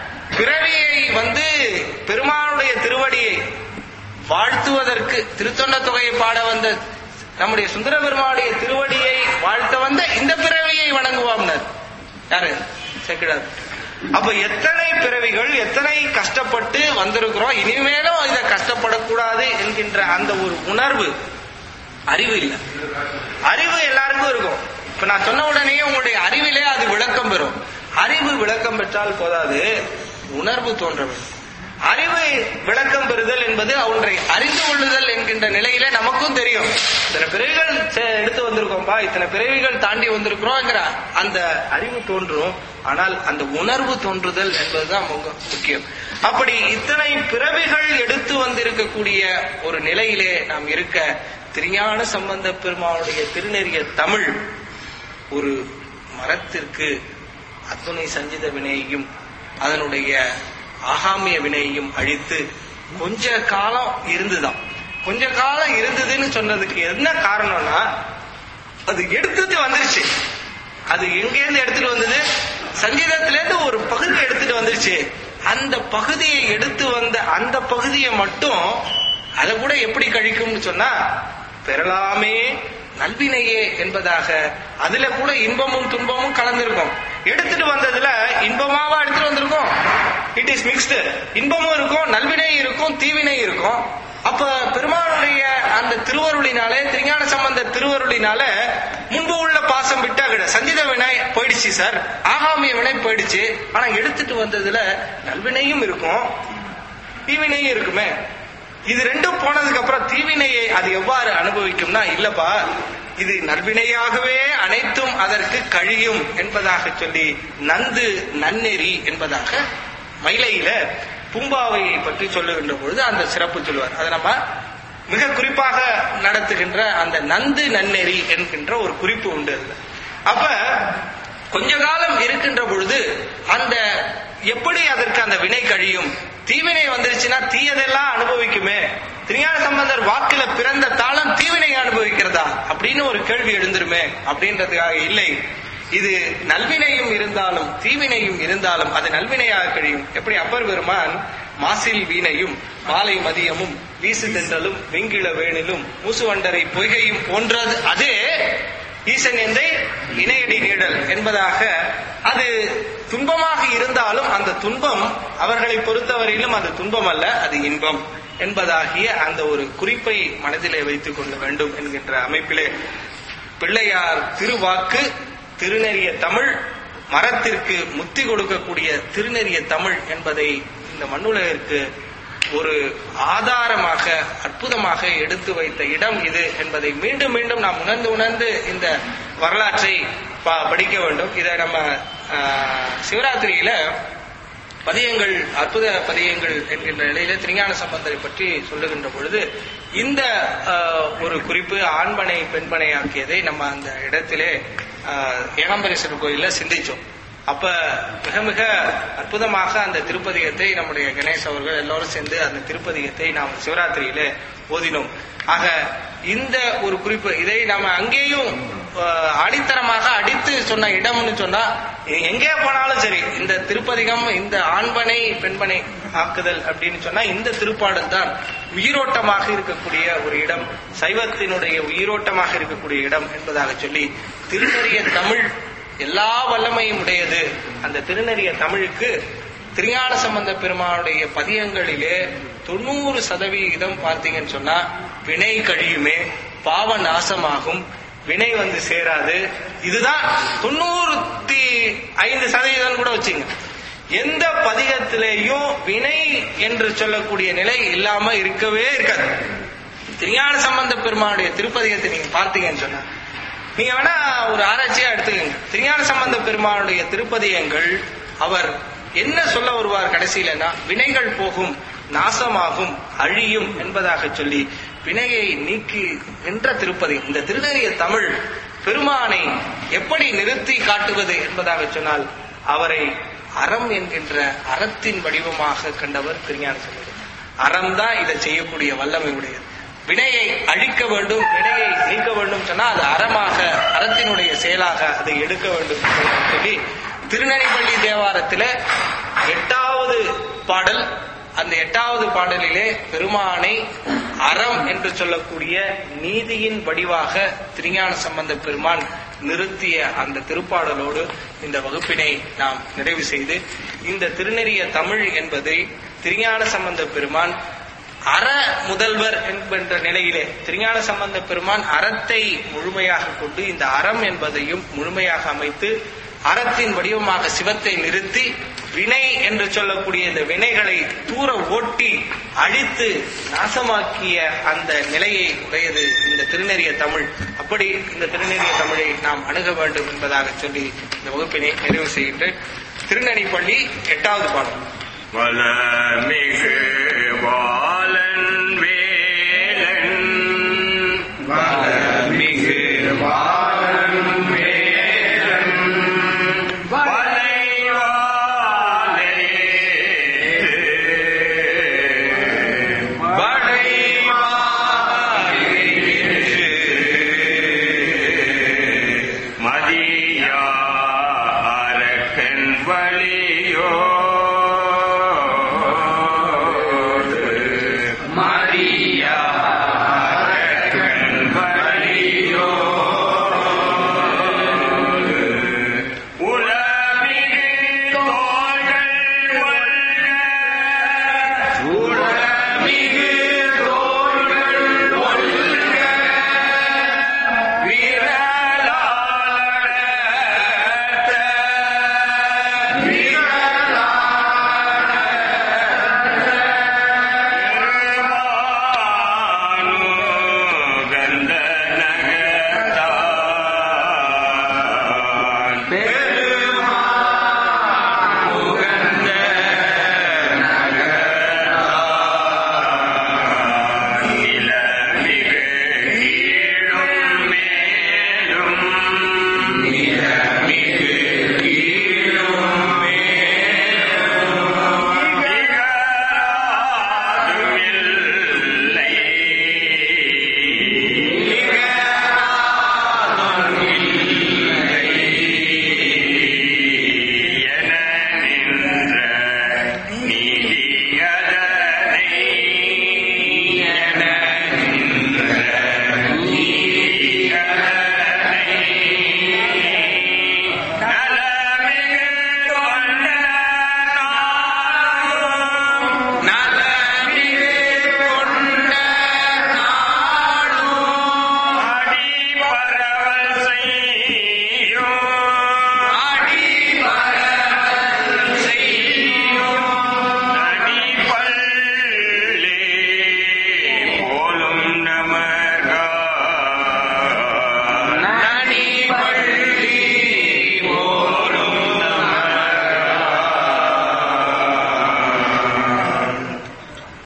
பிறவியை வந்து பெருமானுடைய திருவடியை வாழ்த்துவதற்கு திருத்தொண்ட தொகையை பாட வந்த நம்முடைய சுந்தர பெருமானுடைய திருவடியை வாழ்த்த வந்த இந்த பிறவியை வணங்குவாம்னர் யாரு செக்கிடார் அப்ப எத்தனை பிறவிகள் எத்தனை கஷ்டப்பட்டு வந்திருக்கிறோம் இனிமேலும் இதை கஷ்டப்படக்கூடாது என்கின்ற அந்த ஒரு உணர்வு அறிவு இல்லை அறிவு எல்லாருக்கும் இருக்கும் இப்ப நான் சொன்ன உடனே உங்களுடைய அறிவிலே அது விளக்கம் பெறும் அறிவு விளக்கம் பெற்றால் போதாது உணர்வு தோன்ற வேண்டும் அறிவு விளக்கம் பெறுதல் என்பது ஒன்றை அறிந்து கொள்ளுதல் என்கின்ற நிலையில நமக்கும் தெரியும் இத்தனை பிறவிகள் சே- எடுத்து வந்திருக்கோம்பா இத்தனை பிறவிகள் தாண்டி வந்திருக்கிறோங்கிற அந்த அறிவு தோன்றும் ஆனால் அந்த உணர்வு தோன்றுதல் என்பதுதான் முக- முக்கியம் அப்படி இத்தனை பிறவிகள் எடுத்து வந்திருக்கக்கூடிய ஒரு நிலையிலே நாம் இருக்க திருஞான சம்பந்த பெருமானுடைய திருநெறிய தமிழ் ஒரு மரத்திற்கு அத்துணை சஞ்சித வினையையும் அதனுடைய ஆகாமிய வினையையும் அழித்து கொஞ்ச காலம் இருந்துதான் கொஞ்ச காலம் இருந்ததுன்னு சொன்னதுக்கு என்ன காரணம்னா அது எடுத்துட்டு வந்துருச்சு அது எங்கேருந்து எடுத்துட்டு வந்தது சங்கீதத்துல இருந்து ஒரு பகுதி எடுத்துட்டு வந்துருச்சு அந்த பகுதியை எடுத்து வந்த அந்த பகுதியை மட்டும் அதை கூட எப்படி கழிக்கும்னு சொன்னா பெறலாமே நல்வினையே என்பதாக அதுல கூட இன்பமும் துன்பமும் கலந்திருக்கும் எடுத்துட்டு வந்ததுல இன்பமாவா எடுத்துட்டு வந்திருக்கோம் இட் இஸ் மிக்ஸ்டு இன்பமும் இருக்கும் நல்வினை இருக்கும் தீவினை இருக்கும் அப்ப பெருமானுடைய அந்த திருவருளினாலே திருஞான சம்பந்த திருவருளினால முன்பு உள்ள பாசம் விட்டா கிட சஞ்சித வினை போயிடுச்சு சார் ஆகாமிய வினை போயிடுச்சு ஆனா எடுத்துட்டு வந்ததுல நல்வினையும் இருக்கும் தீவினையும் இருக்குமே இது ரெண்டும் போனதுக்கு அப்புறம் தீவினையை அது எவ்வாறு அனுபவிக்கும்னா இல்லப்பா இது நல்வினையாகவே அனைத்தும் அதற்கு கழியும் என்பதாக சொல்லி நந்து நன்னெறி என்பதாக மயிலையில பூம்பாவையை பற்றி சொல்லுகின்ற பொழுது அந்த சிறப்பு சொல்லுவார் அதை நம்ம மிக குறிப்பாக நடத்துகின்ற அந்த நந்து நன்னெறி என்கின்ற ஒரு குறிப்பு உண்டு அதுல அப்ப கொஞ்ச காலம் இருக்கின்ற பொழுது அந்த எப்படி அதற்கு அந்த வினை கழியும் தீவினை வந்துருச்சுன்னா தீயதெல்லாம் அனுபவிக்குமே திருஞான சம்பந்தர் வாக்குல பிறந்த தாளம் தீவினை அனுபவிக்கிறதா அப்படின்னு ஒரு கேள்வி எழுந்துருமே அப்படின்றதுக்காக இல்லை இது நல்வினையும் இருந்தாலும் தீவினையும் இருந்தாலும் அது நல்வினையாக கழியும் எப்படி அப்பர் பெருமான் மாசில் வீணையும் மாலை மதியமும் வீசு தென்றலும் வெங்கிள வேணிலும் மூசுவண்டரை பொய்கையும் போன்றது அதே ஈசன் எந்தை இணையடி நீடல் என்பதாக அது துன்பமாக இருந்தாலும் அந்த துன்பம் அவர்களை பொறுத்தவரையிலும் அது துன்பம் அல்ல அது இன்பம் என்பதாகிய அந்த ஒரு குறிப்பை மனதிலே வைத்துக் கொள்ள வேண்டும் என்கின்ற அமைப்பிலே பிள்ளையார் திருவாக்கு திருநெறிய தமிழ் மரத்திற்கு முத்தி கொடுக்கக்கூடிய திருநெறிய தமிழ் என்பதை இந்த மண்ணுலகிற்கு ஒரு ஆதாரமாக அற்புதமாக எடுத்து வைத்த இடம் இது என்பதை மீண்டும் மீண்டும் நாம் உணர்ந்து உணர்ந்து இந்த வரலாற்றை ப- படிக்க வேண்டும் இதை நம்ம ஆஹ், சிவராத்திரியில பதியங்கள் அற்புத பதியங்கள் என்கின்ற நிலையில திருஞான சம்பந்தரை பற்றி சொல்லுகின்ற பொழுது இந்த ஆஹ், ஒரு குறிப்பு ஆண்பனை பெண்பனை ஆக்கியதை நம்ம அந்த இடத்திலே ஆஹ், ஏகாம்பரேஸ்வரர் கோயில்ல சிந்திச்சோம் அப்ப மிக மிக அற்புதமாக அந்த திருப்பதிகத்தை நம்முடைய கணேஷ் அவர்கள் எல்லாரும் சேர்ந்து அந்த திருப்பதிகத்தை நாம் சிவராத்திரியில ஓதினோம் ஆக இந்த ஒரு குறிப்பு இதை நாம அங்கேயும் ஆஹ், ஆணித்தரமாக அடித்து சொன்ன இடம்னு சொன்னா எங்கே போனாலும் சரி இந்த திருப்பதிகம் இந்த ஆண்பனை பெண்பனை ஆக்குதல் அப்படின்னு சொன்னா இந்த திருப்பாடல் தான் உயிரோட்டமாக இருக்கக்கூடிய ஒரு இடம் சைவத்தினுடைய உயிரோட்டமாக இருக்கக்கூடிய இடம் என்பதாக சொல்லி திருநெறிய தமிழ் எல்லா வல்லமையும் உடையது அந்த திருநெறிய தமிழுக்கு திருஞான சம்பந்த பெருமானுடைய பதியங்களிலே தொண்ணூறு சதவிகிதம் பார்த்தீங்கன்னு சொன்னா வினை கழியுமே பாவ நாசமாகும் வினை வந்து சேராது இதுதான் தொண்ணூத்தி ஐந்து சதவீதம் கூட வச்சுங்க எந்த பதிகத்திலேயும் வினை என்று சொல்லக்கூடிய நிலை இல்லாம இருக்கவே இருக்காது திருஞான சம்பந்த பெருமானுடைய திருப்பதிகத்தை நீங்க பார்த்தீங்கன்னு சொன்னா நீங்க வேணா ஒரு ஆராய்ச்சியா எடுத்துக்கங்க திருஞான சம்பந்த பெருமானுடைய திருப்பதியங்கள் அவர் என்ன சொல்ல வருவார் கடைசியிலனா வினைகள் போகும் நாசமாகும் அழியும் என்பதாக சொல்லி வினையை நீக்கி நின்ற திருப்பதி இந்த திருநெறிய தமிழ் பெருமானை எப்படி நிறுத்தி காட்டுவது என்பதாக சொன்னால் அவரை அறம் என்கின்ற அறத்தின் வடிவமாக கண்டவர் திருஞான சம்பந்தர் அறம் தான் இதை செய்யக்கூடிய வல்லமை உடையது வினையை அழிக்க வேண்டும் வினையை நீக்க வேண்டும் சொன்னா அது அறமாக அறத்தினுடைய செயலாக அதை எடுக்க வேண்டும் என்று சொல்லி திருநெல்வேலி தேவாரத்தில எட்டாவது பாடல் அந்த எட்டாவது பாடலிலே பெருமானை அறம் என்று சொல்லக்கூடிய நீதியின் வடிவாக திருஞான சம்பந்த பெருமான் நிறுத்திய அந்த திருப்பாடலோடு இந்த வகுப்பினை நாம் நிறைவு செய்து இந்த திருநெறிய தமிழ் என்பதை திருஞான சம்பந்த பெருமான் அற முதல்வர் என்கின்ற நிலையிலே திருஞான சம்பந்த பெருமான் அறத்தை முழுமையாக கொண்டு இந்த அறம் என்பதையும் முழுமையாக அமைத்து அறத்தின் வடிவமாக சிவத்தை நிறுத்தி வினை என்று சொல்லக்கூடிய இந்த வினைகளை தூர ஓட்டி அழித்து நாசமாக்கிய அந்த நிலையை உடையது இந்த திருநெறிய தமிழ் அப்படி இந்த திருநெறிய தமிழை நாம் அணுக வேண்டும் என்பதாக சொல்லி இந்த வகுப்பினை நிறைவு செய்கின்றேன் திருநெறிப்பள்ளி எட்டாவது பாடம் வளமிகு வாழன் வேலன் வளமிகு வாழன் வேலன் மதியாரக்கன் வழியோ மதியாரக்கன் வழியோ உலமிகு தோள்கள் ஒல்க உலமிகு தோள்கள் ஒல்க விரலாளத்த விரலாள கந்த நகத்தான்